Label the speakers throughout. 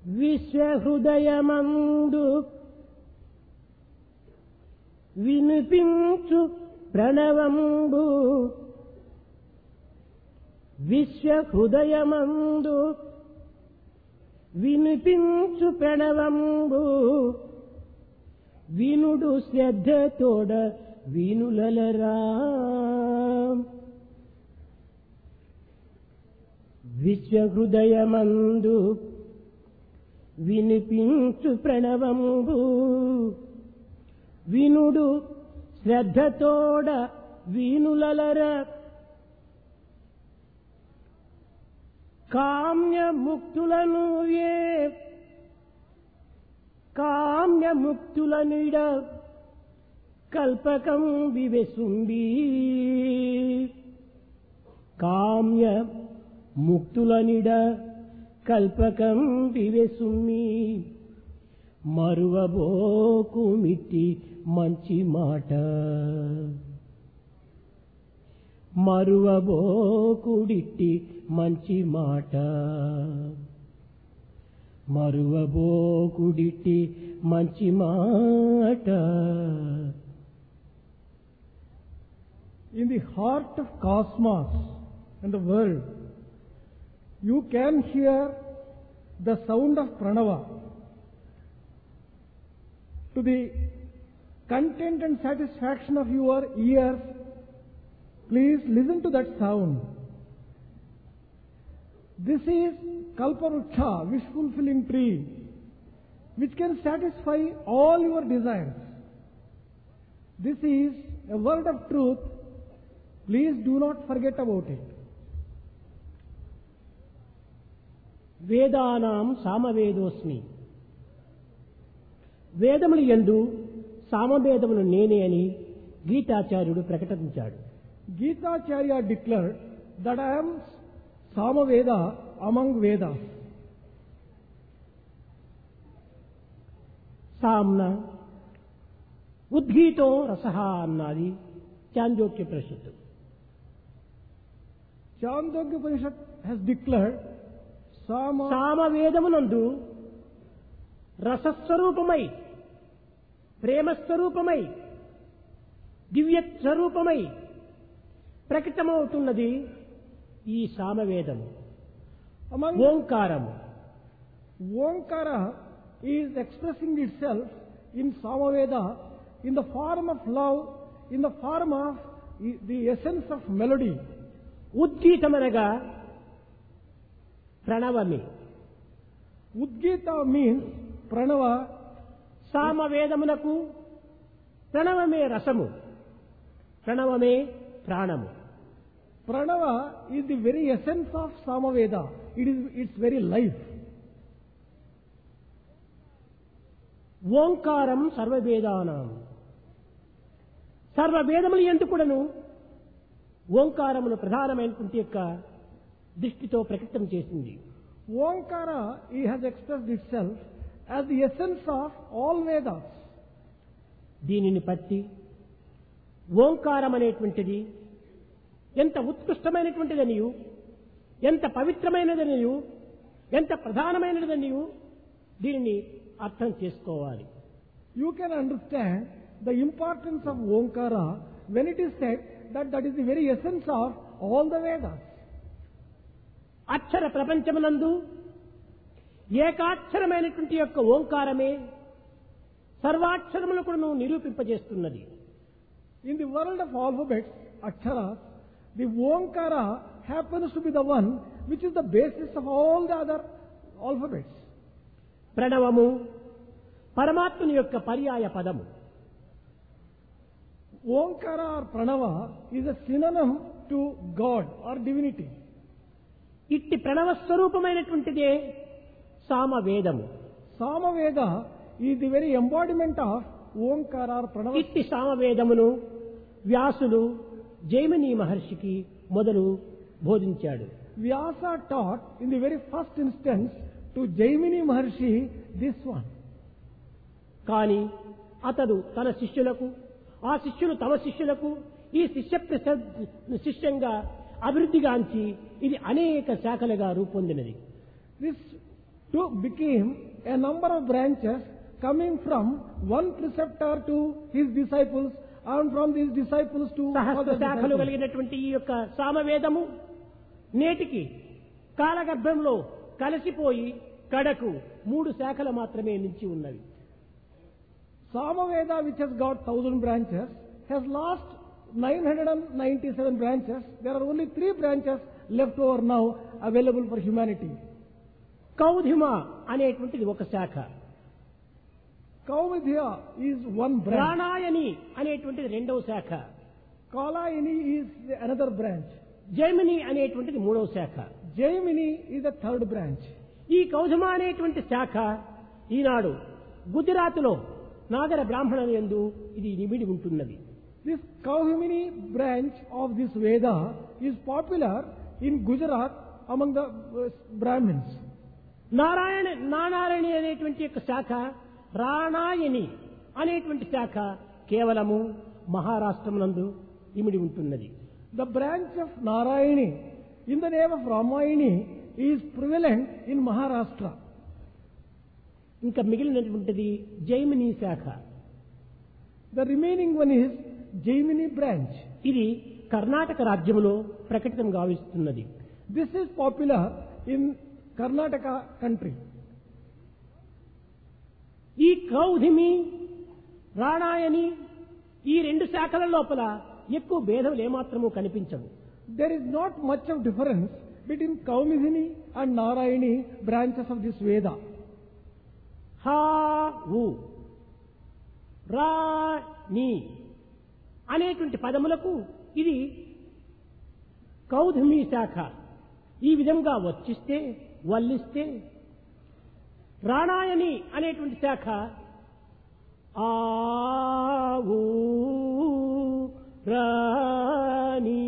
Speaker 1: విశ్వహృదయమందు వినిపించు ప్రణవంబు విశ్వహృదయమందు వినిపించు ప్రణవంబు వినుడు శ్రద్ధతోడ వినులలరా విశ్వహృదయమందు వినిపించు ప్రణవంబు వినుడు శ్రద్ధతోడ వీనులలర కామ్య ముక్తులను ఏ కామ్య ముక్తులనిడ కల్పకం వివెసుంబి కామ్య ముక్తులనిడ కల్పకం వివెసుమ్మి మరువబోకు మిట్టి మంచి మాట మరువబోకుడిట్టి మంచి మాట మరువబోకుడిట్టి మంచి మాట
Speaker 2: In the heart of cosmos and the world, you can hear the sound of pranava. To the content and satisfaction of your ears, please listen to that sound. This is Kalparuksha, wish fulfilling tree, which can satisfy all your desires. This is a word of truth. Please do not forget about it.
Speaker 1: వేదానాం సామవేదోస్మి వేదములు ఎందు సామవేదములు నేనే అని గీతాచార్యుడు ప్రకటించాడు
Speaker 2: Gita Charya declared that I am Samaveda among Vedas.
Speaker 1: సామ్న ఉద్గీతో రసహ అన్నది చాందోక్య ప్రసిద్ధం
Speaker 2: Chandogya Upanishad has declared Sama
Speaker 1: సామవేదమునందు రసస్వరూపమై ప్రేమస్వరూపమై దివ్య స్వరూపమై ప్రకటమవుతున్నది ఈ సామవేదము
Speaker 2: among
Speaker 1: ఓంకారము
Speaker 2: Omkara is expressing itself in Samaveda in the form of love, in the form of the essence of melody.
Speaker 1: ఉద్గీతమనగా ప్రణవమే
Speaker 2: Udgita means Pranava,
Speaker 1: సామవేదమునకు ప్రణవమే రసము ప్రణవమే ప్రాణము
Speaker 2: Pranava is the very essence of Samaveda. It is its very life.
Speaker 1: ఓంకారం సర్వవేదానం సర్వవేదములు ఎందుకుడను ఓంకారమును ప్రధానమైనటువంటి యొక్క దృష్టితో ప్రకటన చేసింది
Speaker 2: Omkara he has expressed itself as the essence of all Vedas.
Speaker 1: దీనిని పట్టి ఓంకారం అనేటువంటిది ఎంత ఉత్కృష్టమైనటువంటిదనియు ఎంత పవిత్రమైనదనియు ఎంత ప్రధానమైనదనియు దీనిని అర్థం చేసుకోవాలి
Speaker 2: You can understand the importance of Omkara when it is said that that is the very essence of all the Vedas.
Speaker 1: అక్షర ప్రపంచమునందు ఏకాక్షరమైనటువంటి యొక్క ఓంకారమే సర్వాక్షరములు కూడా నిరూపింపజేస్తున్నది
Speaker 2: In the world of alphabets, Aksharas, the Omkara happens to be the one which is the basis of all the other alphabets.
Speaker 1: ప్రణవము పరమాత్ముని యొక్క పర్యాయ పదము
Speaker 2: Omkara or Pranava is a synonym to God or divinity.
Speaker 1: ఇట్టి ప్రణవ స్వరూపమైనటువంటిదే సామవేదము
Speaker 2: Samaveda is the very embodiment of Omkara or Pranava.
Speaker 1: ఇట్టి సామవేదమును వ్యాసుడు జైమిని మహర్షికి మొదలు బోధించాడు
Speaker 2: Vyasa taught in the very first instance to Jaimini Maharshi this one.
Speaker 1: కానీ అతడు తన శిష్యులకు ఆ శిష్యులు తమ శిష్యులకు ఈ శిష్య ప్రస- శిష్యంగా అభివృద్ధిగాంచి ఇది అనేక శాఖలుగా రూపొందినది
Speaker 2: This to became a number of branches coming from one preceptor to his disciples and from these disciples to
Speaker 1: Sahasra
Speaker 2: other
Speaker 1: శాఖలు
Speaker 2: disciples.
Speaker 1: కలిగినటువంటి ఈ యొక్క సామవేదము నేటికి కాలగర్భంలో కలిసిపోయి కడకు మూడు శాఖలు మాత్రమే నిలిచి ఉన్నవి
Speaker 2: Samaveda, which has got thousand branches, has lost 997 branches. There are only three branches left over now available for humanity.
Speaker 1: కౌధిమ అనేటువంటిది ఒక శాఖ
Speaker 2: Kauvidya is one branch.
Speaker 1: ప్రాణాయని అనేటువంటిది రెండవ శాఖ
Speaker 2: Kalayani is another branch.
Speaker 1: Jaimini అనేటువంటిది మూడవ శాఖ
Speaker 2: Jaimini is the third branch.
Speaker 1: ఈ కౌధమ అనేటువంటి శాఖ ఈనాడు గుజరాత్లో నాగర బ్రాహ్మణుల యందు ఇది నిమిడి ఉంటున్నది
Speaker 2: This Kauhimini branch of this Veda is popular in Gujarat among the uh, Brahmins.
Speaker 1: Narayana నారాయణి అనేటువంటి యొక్క శాఖ రాణాయని అనేటువంటి శాఖ కేవలము మహారాష్ట్రమునందు ఇమిడి ఉంటున్నది
Speaker 2: The branch of Narayani in the name of Ramayani is prevalent in Maharashtra.
Speaker 1: ఇంకా మిగిలినటువంటిది జైమిని శాఖ
Speaker 2: The remaining one is Jaimini branch.
Speaker 1: ఇది కర్ణాటక రాజ్యములో ప్రకటితం గావిస్తున్నది
Speaker 2: This is popular in Karnataka country.
Speaker 1: ఈ కౌధిమి రాణాయని ఈ రెండు శాఖల లోపల ఎక్కువ భేదములు ఏమాత్రము కనిపించవు
Speaker 2: There is not much of difference between Kaumidini and Narayani branches of this Veda.
Speaker 1: హా వు రా ని అనేటువంటి పదములకు ఇది కౌధమి శాఖ ఈ విధంగా వచ్చిస్తే వల్లిస్తే రాణాయని అనేటువంటి శాఖ ఆవు రాణి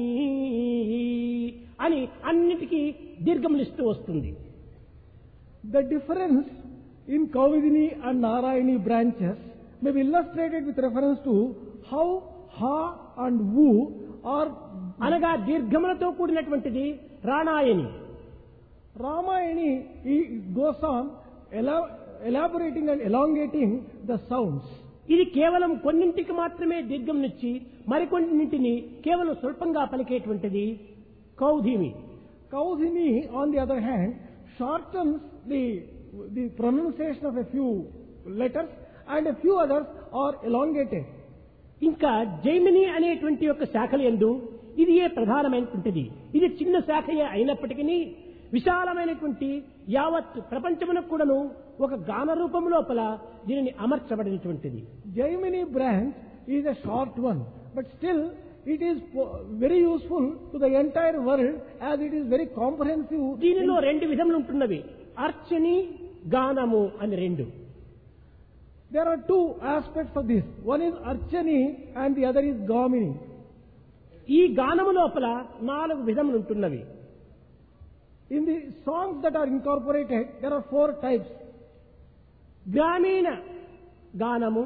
Speaker 1: అని అన్నిటికీ దీర్ఘములిస్తూ వస్తుంది
Speaker 2: The difference in Kaumidini and Narayani branches may be illustrated with reference to how Ha and Wu are
Speaker 1: అనగా దీర్ఘములతో కూడినటువంటిది రాణాయని
Speaker 2: Ramayani he goes on ela- elaborating and elongating the sounds.
Speaker 1: ఇది కేవలం కొన్నింటికి మాత్రమే దీర్ఘంనిచ్చి మరికొన్నింటిని కేవలం స్వల్పంగా పలికేటువంటిది కౌధిమి
Speaker 2: Kaudhini, on the other hand, shortens the, the pronunciation of a few letters and a few others are elongated.
Speaker 1: ఇంకా జైమిని అనేటువంటి యొక్క శాఖల యందు ఇది ఏ ప్రధానమైనటువంటిది ఇది చిన్న శాఖయే అయినప్పటికీ విశాలమైనటువంటి యావత్ ప్రపంచమునకు కూడాను ఒక గాన రూపం లోపల దీనిని అమర్చబడినటువంటిది
Speaker 2: Jaimini branch is a short one, but still it is po- very useful to the entire world as it is very comprehensive.
Speaker 1: దీనిలో రెండు విధములు ఉంటున్నవి అర్చని గానము అని రెండు
Speaker 2: There are two aspects of this. One is Archani and the other is Gamini.
Speaker 1: ఈ గానము లోపల నాలుగు విధములు ఉంటున్నవి
Speaker 2: In the songs that are incorporated, there are four types.
Speaker 1: గ్రామీణ గానము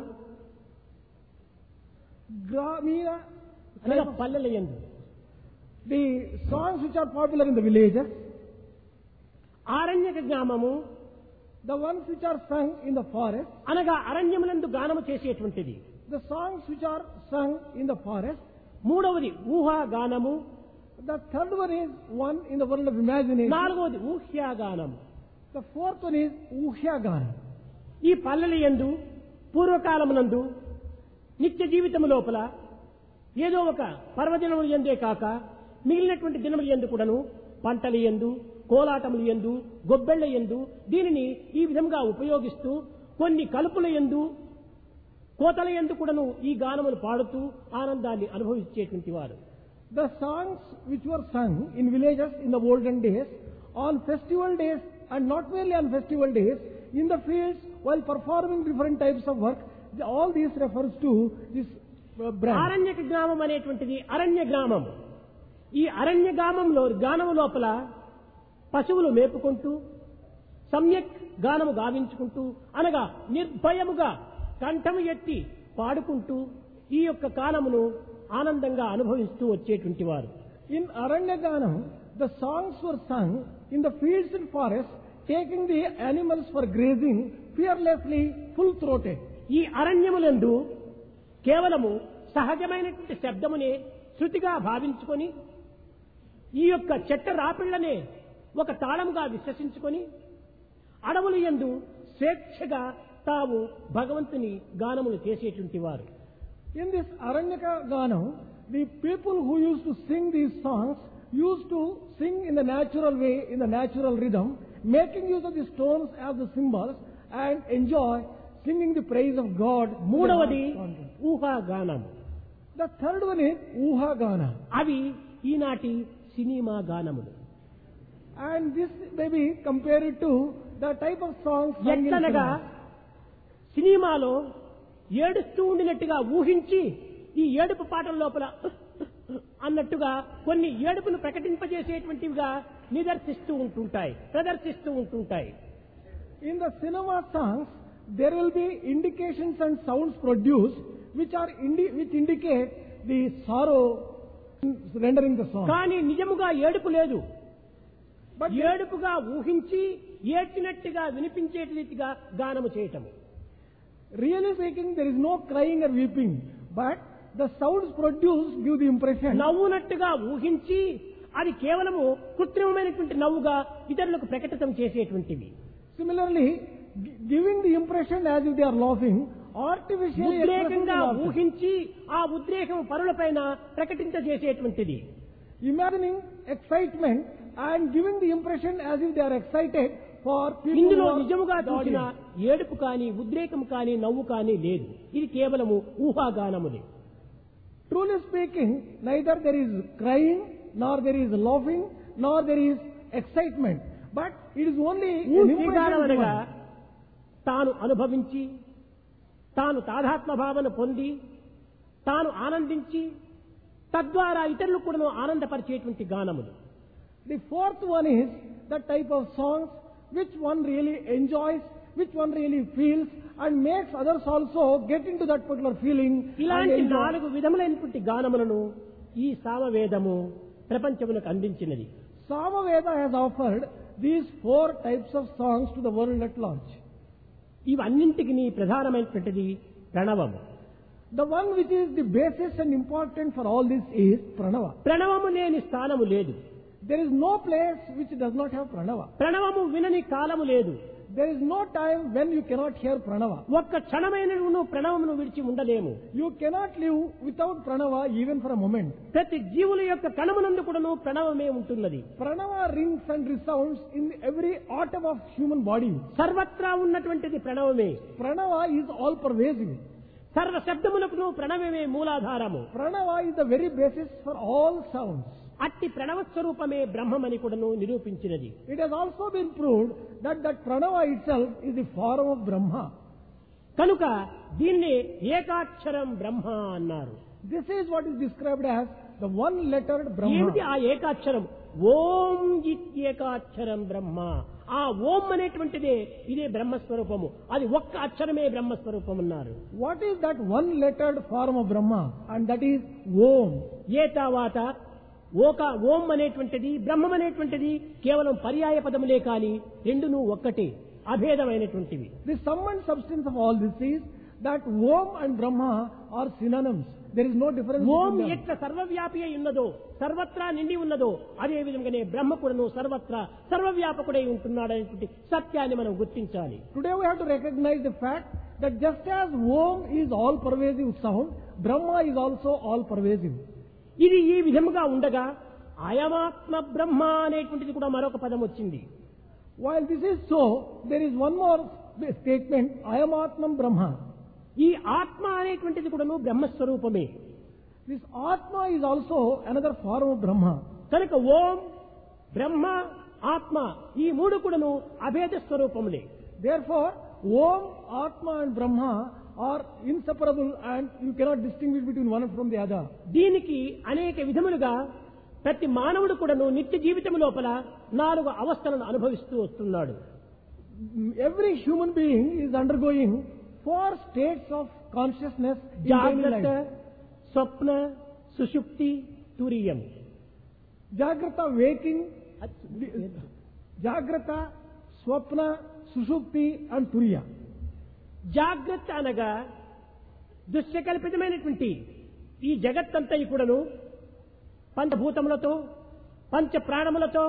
Speaker 2: Gramina,
Speaker 1: అనగా
Speaker 2: type of-
Speaker 1: పల్లెల యందు
Speaker 2: the songs which are popular in the villages,
Speaker 1: ఆరణ్యక గ్రామము
Speaker 2: the ones which are sung in the forest,
Speaker 1: అనగా అరణ్యములందు గానము చేసేటువంటిది
Speaker 2: the songs which are sung in the forest.
Speaker 1: మూడవది ఊహా గానము
Speaker 2: The third one is one in the world of imagination.
Speaker 1: నాలుగవది ఊహ్యా గానము
Speaker 2: The fourth one is Uhyagana.
Speaker 1: ఈ పల్లెల యందు పూర్వకాలమునందు నిత్య జీవితము లోపల ఏదో ఒక పర్వదినములు ఎందే కాక మిగిలినటువంటి దినములు ఎందు కూడాను పంటల ఎందు కోలాటములు ఎందు గొబ్బెళ్ల ఎందు దీనిని ఈ విధంగా ఉపయోగిస్తూ కొన్ని కలుపుల ఎందు కోతల ఎందు కూడాను ఈ గానములు పాడుతూ ఆనందాన్ని అనుభవించేటువంటి వారు
Speaker 2: The songs which were sung in villages in the olden days, on festival days, and not merely on festival days, in the fields while performing different types of work, the- all these refers to this uh, branch.
Speaker 1: అరణ్యక గ్రామం అనేటువంటిది అరణ్య గ్రామం ఈ అరణ్య గ్రామంలో గానము లోపల పశువులు మేపుకుంటూ సమ్యక్ గానము గావించుకుంటూ అనగా నిర్భయముగా కంఠము ఎత్తి పాడుకుంటూ ఈ యొక్క కాలమును ఆనందంగా అనుభవిస్తూ వచ్చేటువంటి వారు
Speaker 2: In Aranyaganam, the songs were sung in the fields and forests, taking the animals for grazing fearlessly, full throated.
Speaker 1: ఈ అరణ్యములందు కేవలము సహజమైనటువంటి శబ్దమునే శృతిగా భావించుకొని ఈ యొక్క చెట్ట రాపిళ్లనే ఒక తాళముగా విశ్వసించుకొని అడవులు యందు స్వేచ్ఛగా తాము భగవంతుని గానములు చేసేటువంటి వారు
Speaker 2: In this Aranyaka Ganam, the people who used to sing these songs used to sing in the natural way, in the natural rhythm, making use of the stones as the symbols and enjoy singing the praise of God. in the
Speaker 1: మూడవది
Speaker 2: content.
Speaker 1: ఊహా గానము
Speaker 2: The third one is Uha Gana.
Speaker 1: అవి ఈనాటి cinema గానములు
Speaker 2: And this may be compared to the type of songs sung in
Speaker 1: ఎట్లనగా
Speaker 2: cinema.
Speaker 1: సినిమాలో ఏడుస్తూ ఉండినట్టుగా ఊహించి ఈ ఏడుపు పాటల లోపల అన్నట్టుగా కొన్ని ఏడుపును ప్రకటింపజేసేటువంటివిగా నిదర్శిస్తూ ఉంటుంటాయి ప్రదర్శిస్తూ ఉంటుంటాయి
Speaker 2: In the cinema songs, there will be indications and sounds produced which are indi- which indicate the sorrow rendering the song.
Speaker 1: కానీ నిజముగా ఏడుపు లేదు
Speaker 2: But
Speaker 1: ఏడుపుగా ఊహించి ఏడ్చినట్టుగా వినిపించే రీతిగా గానము చేయటము
Speaker 2: really speaking, there is no crying or weeping, but the sounds produced give the impression.
Speaker 1: నవ్వునట్టుగా ఊహించి అది కేవలము కృత్రిమమైనటువంటి నవ్వుగా ఇతరులకు ప్రకటితం చేసేటువంటివి
Speaker 2: Similarly, gi- giving the impression as if they are laughing, artificially expressing the
Speaker 1: ఉద్రేకంగా
Speaker 2: laughter.
Speaker 1: ఊహించి ఆ ఉద్రేకం పరులపైన ప్రకటించజేసేటువంటిది
Speaker 2: imagining excitement and giving the impression as if they are excited for people
Speaker 1: ఇందులో
Speaker 2: who are
Speaker 1: నిజముగా
Speaker 2: the
Speaker 1: చూసిన
Speaker 2: audience.
Speaker 1: ఏడుపు కానీ ఉద్రేకం కానీ నవ్వు కానీ లేదు ఇది కేవలము ఊహాగానములే
Speaker 2: Truly speaking, neither there is crying, nor there is laughing, nor there is excitement. But it is only an
Speaker 1: ఊహాగానం
Speaker 2: impression
Speaker 1: అనగా
Speaker 2: given.
Speaker 1: తాను అనుభవించి తాను తాదాత్మ భావన పొంది తాను ఆనందించి తద్వారా ఇతరులకు కూడా ఆనందపరిచేటువంటి గానములు
Speaker 2: The fourth one is the type of songs which one really enjoys, which one really feels, and makes others also get into that particular feeling. and
Speaker 1: ఇలాంటి
Speaker 2: enjoy.
Speaker 1: నాలుగు విధములైనటువంటి గానములను ఈ సామవేదము ప్రపంచమునకు అందించినది
Speaker 2: Samaveda has offered these four types of songs to the world at large.
Speaker 1: ఇవన్నింటికి ప్రధానమైనటువంటిది ప్రణవము
Speaker 2: The one which is the basis and important for all this is Pranava.
Speaker 1: ప్రణవము లేని స్థానము లేదు
Speaker 2: There is no place which does not have Pranava.
Speaker 1: ప్రణవము వినని కాలము లేదు
Speaker 2: There is no time when you cannot hear Pranava.
Speaker 1: ఒక్క క్షణమైన నువ్వు ప్రణవమును విడిచి ఉండలేము
Speaker 2: You cannot live without Pranava even for a moment.
Speaker 1: ప్రతి జీవుల యొక్క కణమునందు కూడాను ప్రణవమే ఉంటున్నది
Speaker 2: Pranava rings and resounds in every atom of human body.
Speaker 1: సర్వత్రా ఉన్నటువంటిది ప్రణవమే
Speaker 2: Pranava is all pervasive.
Speaker 1: సర్వ శబ్దములకు ప్రణవమే మూలాధారము
Speaker 2: Pranava is the very basis for all sounds.
Speaker 1: అట్టి ప్రణవ స్వరూపమే బ్రహ్మమని కూడాను నిరూపించినది
Speaker 2: It has also been proved that that Pranava itself is the form of Brahma.
Speaker 1: కనుక దీన్ని ఏకాక్షరం బ్రహ్మ అన్నారు
Speaker 2: This is what is described as the one-lettered
Speaker 1: ఏమిటి
Speaker 2: Brahma.
Speaker 1: ఆ ఏకాక్షరం ఓం ఏకాక్షరం బ్రహ్మ ఆ ఓం అనేటువంటిదే ఇదే బ్రహ్మస్వరూపము అది ఒక్క అక్షరమే బ్రహ్మస్వరూపం అన్నారు
Speaker 2: What is that one-lettered form of Brahma? And that is Om.
Speaker 1: ఏ తర్వాత ఓక ఓం అనేటువంటిది బ్రహ్మం అనేటువంటిది కేవలం పర్యాయ పదములే కాని రెండును ఒక్కటే అభేదమైనటువంటివి
Speaker 2: The sum and substance of all this is that Om and Brahma are synonyms. There is no difference
Speaker 1: Om
Speaker 2: between them.
Speaker 1: ఎట్ల సర్వవ్యాపి అయి ఉన్నదో సర్వత్రా నిండి ఉన్నదో అదే విధంగానే బ్రహ్మ కూడాను సర్వత్రా సర్వవ్యాపకుడై ఉంటున్నాడనేటువంటి సత్యాన్ని మనం గుర్తించాలి
Speaker 2: Today we have to recognize the fact that just as Om is all pervasive sound, Brahma is also all pervasive.
Speaker 1: ఇది ఈ విధముగా ఉండగా అయమాత్మ బ్రహ్మ అనేటువంటిది కూడా మరొక పదం వచ్చింది
Speaker 2: While this is so, there is one more statement, I am Atman Brahma.
Speaker 1: ఈ ఆత్మ అనేటువంటిది కూడాను బ్రహ్మస్వరూపమే
Speaker 2: This Atma is also another form of Brahma.
Speaker 1: కనుక ఓం బ్రహ్మ ఆత్మ ఈ మూడు కూడాను అభేద స్వరూపములే
Speaker 2: Therefore, Om, Atma and Brahma are inseparable and you cannot distinguish between one from the other.
Speaker 1: దీనికి అనేక విధములుగా ప్రతి మానవుడు కూడాను నిత్య జీవితం లోపల నాలుగు అవస్థలను అనుభవిస్తూ వస్తున్నాడు
Speaker 2: Every human being is undergoing four states of consciousness in daily
Speaker 1: జాగ్రత్త
Speaker 2: life.
Speaker 1: స్వప్న సుషుప్తి తురియం
Speaker 2: Jagrata waking, Jagrata, Swapna, Sushupti and Turiya.
Speaker 1: జాగ్రత్త అనగా దుశ్యకల్పితమైనటువంటి ఈ జగత్తంతా కూడాను పంచభూతములతో పంచ ప్రాణములతో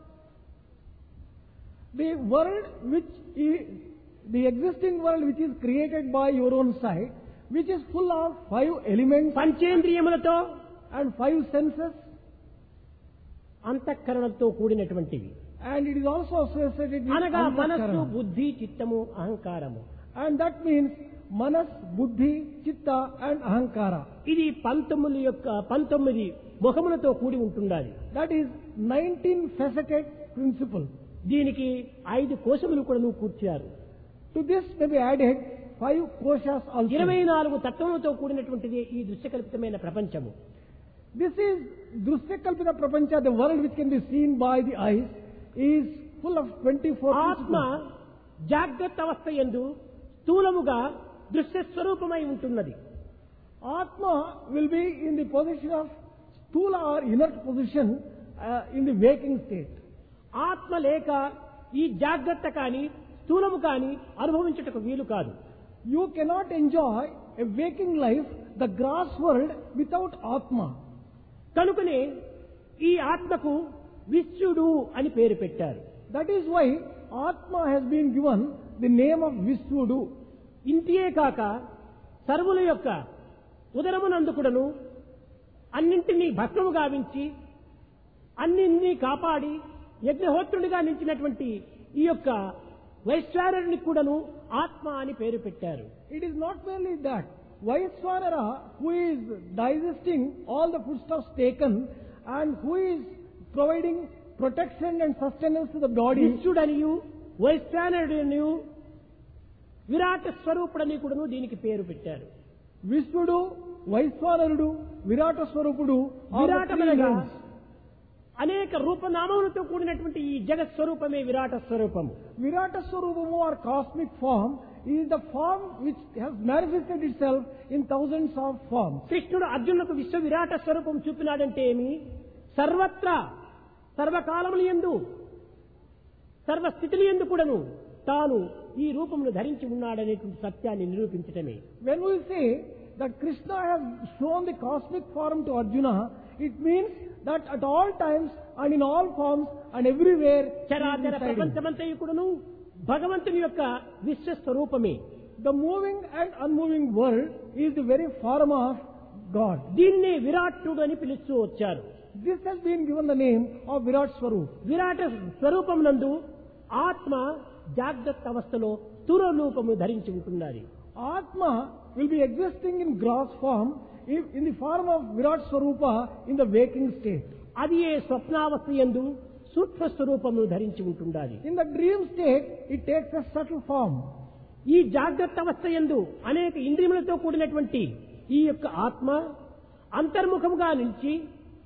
Speaker 2: The world which is, the existing world which is created by your own sight, which is full of five elements
Speaker 1: పంచేంద్రియములతో
Speaker 2: and five senses,
Speaker 1: అంతఃకరణతో కూడినటువంటివి
Speaker 2: and it is also associated with
Speaker 1: అనగా మనస్సు
Speaker 2: Antakarana.
Speaker 1: బుద్ధి చిత్తము అహంకారము
Speaker 2: And that means Manas, Buddhi, Chitta and Ahankara.
Speaker 1: ఇది పంతొమ్మిది యొక్క పంతొమ్మిది ముఖములతో కూడి ఉంటుండాలి
Speaker 2: That is 19 faceted principle.
Speaker 1: దీనికి ఐదు కోశములు కూడా నువ్వు కూర్చారు
Speaker 2: To this may be added five koshas also.
Speaker 1: ఇరవై నాలుగు తత్వములతో కూడినటువంటిది ఈ దృశ్యకల్పితమైన ప్రపంచము
Speaker 2: This is Drusyakalpita Prapancha, the world which can be seen by the eyes, is full of 24
Speaker 1: ఆత్మ
Speaker 2: principles.
Speaker 1: జాగ్రత్త అవస్థ ఎందు స్థూలముగా దృశ్య స్వరూపమై ఉంటున్నది
Speaker 2: Atma will be in the position of stula or inert position uh, in the waking state.
Speaker 1: ఆత్మ లేక ఈ జాగ్రత్త కాని స్థూలము కాని అనుభవించుటకు వీలు కాదు
Speaker 2: You cannot enjoy a waking life, the grass world, without Atma.
Speaker 1: కనుకనే ఈ ఆత్మకు విశ్వడు అని పేరు పెట్టారు
Speaker 2: That is why Atma has been given the name of Visvudu.
Speaker 1: ఇంతియే కాక సర్వుల యొక్క ఉదరమునందుకుడను అన్నింటినీ భస్మము గావించి అన్నింటినీ కాపాడి యజ్ఞహోత్రుడిగా నిలిచినటువంటి ఈ యొక్క వైశ్వారునికి కూడాను ఆత్మ అని పేరు పెట్టారు
Speaker 2: It is not merely that. Vaiswanara, who is digesting all the foodstuffs taken and who is providing protection and sustenance to the body,
Speaker 1: విశ్వడనియు వైశ్వానరుడనియు విరాట స్వరూపుడని కూడాను దీనికి పేరు పెట్టారు
Speaker 2: Visvudu, Vaiswanarudu, Virata Swarupudu, are the three
Speaker 1: విరాటమనగా
Speaker 2: names.
Speaker 1: అనేక రూపనామములతో కూడినటువంటి ఈ జగత్ స్వరూపమే విరాట స్వరూపము
Speaker 2: Virata Swarupamu or cosmic form is the form which has manifested itself in thousands of forms.
Speaker 1: కృష్ణుడు అర్జునులకు విశ్వ విరాట స్వరూపం చూపినాడంటే ఏమి సర్వత్రా సర్వకాలములు ఎందు సర్వస్థితులు ఎందు కూడాను తాను ఈ రూపమును ధరించి ఉన్నాడనేటువంటి సత్యాన్ని నిరూపించటమే
Speaker 2: When we say that Krishna has shown the cosmic form to Arjuna, it means that at all times and in all forms and everywhere he is
Speaker 1: చరాచర
Speaker 2: inside him.
Speaker 1: ప్రపంచమంతయు కూడాను భగవంతుని యొక్క విశ్వ స్వరూపమే
Speaker 2: The moving and unmoving world is the very form of God.
Speaker 1: దీన్నే విరాట్టుడు అని పిలుస్తూ వచ్చారు
Speaker 2: This has been given the name of Virat Swarup.
Speaker 1: విరాట స్వరూపం నందు ఆత్మ జాగ్రత్త అవస్థలో స్థూల రూపము ధరించి ఉంటున్నది
Speaker 2: Atma will be existing in gross form if- in the form of Virat Swarupa in the waking state.
Speaker 1: అది ఏ స్వప్నావస్థ ఎందు సూక్ష్మ స్వరూపమును ధరించి ఉంటుండాలి
Speaker 2: In the dream state, it takes a subtle form.
Speaker 1: ఈ జాగ్రత్త అవస్థ ఎందు అనేక ఇంద్రియములతో కూడినటువంటి ఈ యొక్క ఆత్మ అంతర్ముఖముగా నిలిచి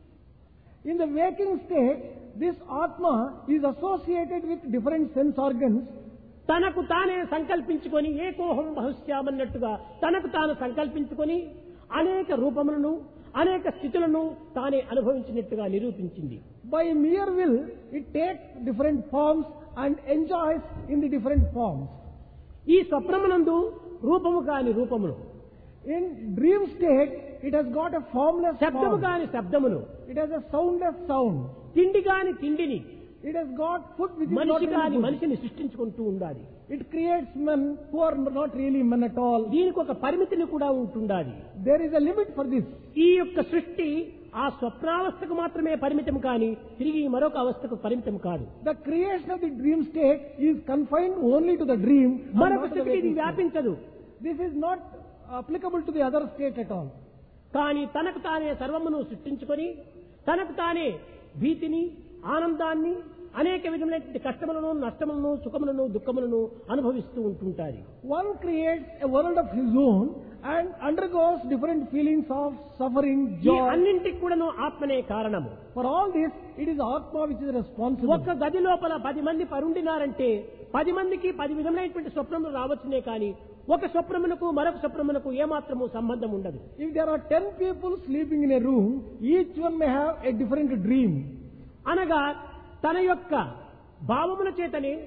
Speaker 2: In the waking state, this Atma is associated with different sense organs
Speaker 1: తనకు తానే సంకల్పించుకొని ఏకోహం బహుశ్యామన్నట్టుగా తనకు తాను సంకల్పించుకొని అనేక రూపములను అనేక స్థితులను తానే అనుభవించినట్టుగా నిరూపించింది
Speaker 2: by mere will, it takes different forms and enjoys in the different forms.
Speaker 1: ఈ స్వప్నమునందు రూపము కాని రూపమును
Speaker 2: In dream state, it has got a formless
Speaker 1: శబ్దము
Speaker 2: form.
Speaker 1: కాని శబ్దమును
Speaker 2: It has a soundless sound.
Speaker 1: తిండి కాని తిండిని
Speaker 2: It has got food which is not
Speaker 1: మనిషి కాని
Speaker 2: really food.
Speaker 1: మనిషిని సృష్టించుకుంటూ ఉండాలి
Speaker 2: It creates men who are not really men at all.
Speaker 1: దీనికి ఒక పరిమితిని కూడా ఉంటుండాలి
Speaker 2: There is a limit for this.
Speaker 1: ఈ యొక్క సృష్టి ఆ స్వప్నావస్థకు మాత్రమే పరిమితం కాని తిరిగి మరొక అవస్థకు పరిమితం కాదు
Speaker 2: The creation of the dream state is confined only to the dream. and
Speaker 1: మరొక
Speaker 2: not to the
Speaker 1: స్థితికి ఇది
Speaker 2: waking state.
Speaker 1: వ్యాపించదు
Speaker 2: This is not applicable to the other state at all.
Speaker 1: కానీ తనకు తానే సర్వమును సృష్టించుకొని తనకు తానే భీతిని ఆనందాన్ని అనేక విధములైనటువంటి కష్టములను నష్టములను సుఖములను దుఃఖములను అనుభవిస్తూ ఉంటుంటారు
Speaker 2: One creates a world of his own and undergoes different feelings of suffering,
Speaker 1: ఈ
Speaker 2: joy.
Speaker 1: అన్నింటికి కూడాను ఆత్మనే కారణము
Speaker 2: For all this, it is Atma which is responsible.
Speaker 1: ఒక్క గది లోపల పది మంది పరుండినారంటే పది మందికి పది విధములైనటువంటి స్వప్నములు రావచ్చునే కానీ ఒక స్వప్నమునకు మరొక స్వప్నమునకు ఏమాత్రము సంబంధం ఉండదు
Speaker 2: If there are ten people sleeping in a room, each one may have a different dream.
Speaker 1: అనగా తన యొక్క భావముల చేతనే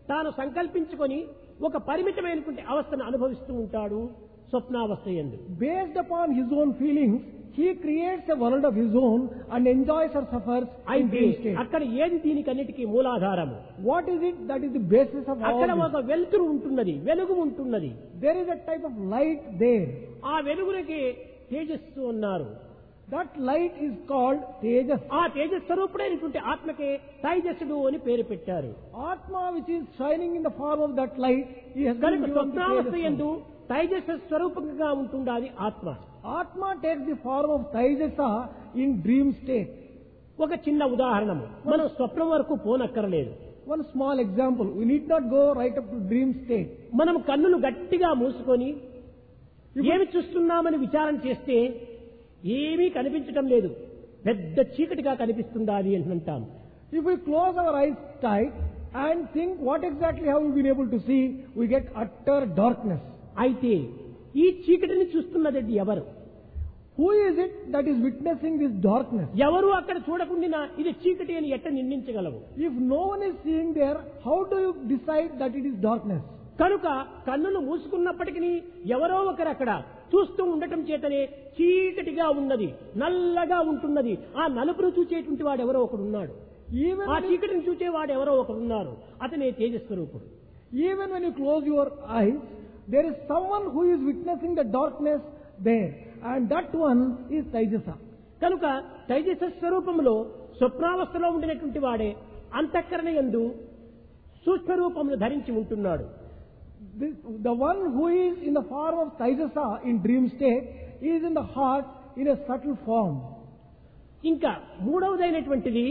Speaker 1: తాను సంకల్పించుకొని ఒక పరిమితమైనటువంటి అవస్థను అనుభవిస్తూ ఉంటాడు స్వప్నావస్థ ఎందు
Speaker 2: Based upon his own feelings, he creates a world of his own and enjoys or suffers in
Speaker 1: అయితే
Speaker 2: dream state.
Speaker 1: అక్కడ ఏది దీనికన్నిటికీ మూలాధారము
Speaker 2: What is it that is the basis of all
Speaker 1: అక్కడ
Speaker 2: this?
Speaker 1: ఒక వెలుతురు ఉంటున్నది వెలుగు ఉంటున్నది
Speaker 2: There is a type of light there.
Speaker 1: ఆ వెలుగులకి తేజస్సు అన్నారు
Speaker 2: That light is called Tejas.
Speaker 1: ఆ తేజస్వరూపుడైనటువంటి ఆత్మకే తైజస్సుడు అని పేరు పెట్టారు
Speaker 2: Atma which is shining in the form of that light, he has been
Speaker 1: కనుక
Speaker 2: given the
Speaker 1: స్వప్నావస్థ
Speaker 2: Tejas.
Speaker 1: ఎందు తైజస్సు స్వరూపంగా ఉంటుండాలి ఆత్మ
Speaker 2: Atma takes the form of Taijasa in dream state.
Speaker 1: ఒక చిన్న ఉదాహరణము మనం స్వప్నం వరకు పోనక్కర్లేదు
Speaker 2: One small example, we need not go right up to dream state.
Speaker 1: మనం కన్నులు గట్టిగా మూసుకొని ఏమి చూస్తున్నామని విచారణ చేస్తే ఏమీ కనిపించటం లేదు పెద్ద చీకటిగా కనిపిస్తుండాలి అని అంటాం
Speaker 2: If we close our eyes tight and think what exactly have we been able to see, we get utter darkness.
Speaker 1: అయితే ఈ చీకటిని చూస్తున్నది ఎవరు
Speaker 2: Who is it that is witnessing this darkness?
Speaker 1: ఎవరు అక్కడ చూడకుండా ఇది చీకటి అని ఎట్ట నిందించగలవు
Speaker 2: If no one is seeing there, how do you decide that it is darkness?
Speaker 1: కనుక కన్నులు మూసుకున్నప్పటికీ ఎవరో ఒకరు అక్కడ చూస్తూ ఉండటం చేతనే చీకటిగా ఉన్నది నల్లగా ఉంటున్నది ఆ నలుపును చూచేటువంటి వాడు ఎవరో ఒకడు ఉన్నాడు
Speaker 2: Even
Speaker 1: ఆ
Speaker 2: when, you,
Speaker 1: చీకటిని చూచేవాడు ఎవరో ఒకడు ఉన్నారు అతనే తేజస్వరూపుడు
Speaker 2: even when you close your eyes, there is someone who is witnessing the darkness there. And that one is Taijasa.
Speaker 1: కనుక తైజస స్వరూపంలో స్వప్నావస్థలో ఉండినటువంటి వాడే అంతఃకరణ యందు సూక్ష్మ రూపమును ధరించి ఉంటున్నాడు
Speaker 2: This, the one who is in the form of Taijasa in dream state is in the heart in a subtle form.
Speaker 1: ఇంకా మూడవదైనటువంటిది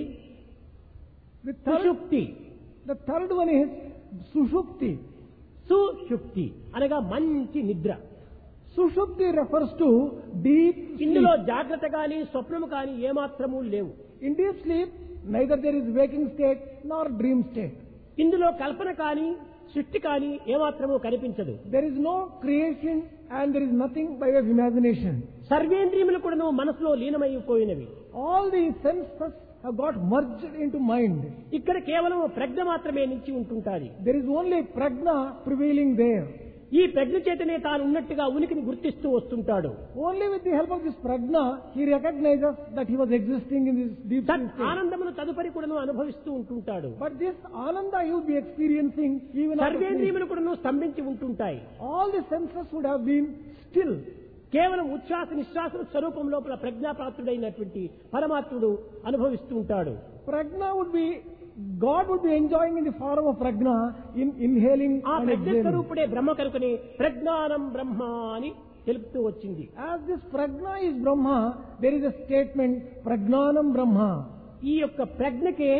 Speaker 2: The third,
Speaker 1: సుషుప్తి
Speaker 2: the third one is Sushupti.
Speaker 1: సుషుప్తి అనగా మంచి నిద్ర
Speaker 2: Sushupti refers to deep
Speaker 1: ఇందులో
Speaker 2: sleep.
Speaker 1: జాగ్రత్త కానీ స్వప్నము కానీ ఏమాత్రము లేవు
Speaker 2: In deep sleep, neither there is waking state nor dream state.
Speaker 1: ఇందులో కల్పన కానీ సృష్టి కానీ ఏమాత్రము కనిపించదు
Speaker 2: There is no creation and there is nothing by way of imagination.
Speaker 1: సర్వేంద్రియములు కూడాను మనసులో లీనమైపోయినవి
Speaker 2: All the senses have got merged into mind.
Speaker 1: ఇక్కడ కేవలం ప్రజ్ఞ మాత్రమే నిలిచి ఉంటుంటాది
Speaker 2: There is only prajna prevailing there.
Speaker 1: ఈ ప్రజ్ఞ చేతనే తాను ఉన్నట్టుగా ఉనికిని గుర్తిస్తూ వస్తుంటాడు
Speaker 2: Only with the help of this prajna, he recognizes that he was existing in this deep
Speaker 1: సత్
Speaker 2: sleep state.
Speaker 1: ఆనందమును తదుపరి కూడాను అనుభవిస్తూ ఉంటుంటాడు
Speaker 2: But this ananda he would be experiencing even after sleep.
Speaker 1: సర్వేంద్రియములు కూడాను స్తంభించి ఉంటుంటాయి
Speaker 2: All the senses would have been still.
Speaker 1: కేవలం ఉచ్ఛ్వాస నిశ్వాస స్వరూపం లోపల ప్రజ్ఞాప్రాప్తుడైనటువంటి పరమాత్ముడు అనుభవిస్తూ ఉంటాడు
Speaker 2: Prajna would be, God would be enjoying in the form of prajna in inhaling
Speaker 1: ఆ
Speaker 2: and
Speaker 1: ప్రజ్ఞ
Speaker 2: exhaling.
Speaker 1: స్వరూపుడే బ్రహ్మ కనుకనే ప్రజ్ఞానం బ్రహ్మ అని తెలుపుతూ వచ్చింది
Speaker 2: As this prajna is Brahma, there is a statement, prajnanam Brahma.
Speaker 1: ఈ యొక్క ప్రజ్ఞకే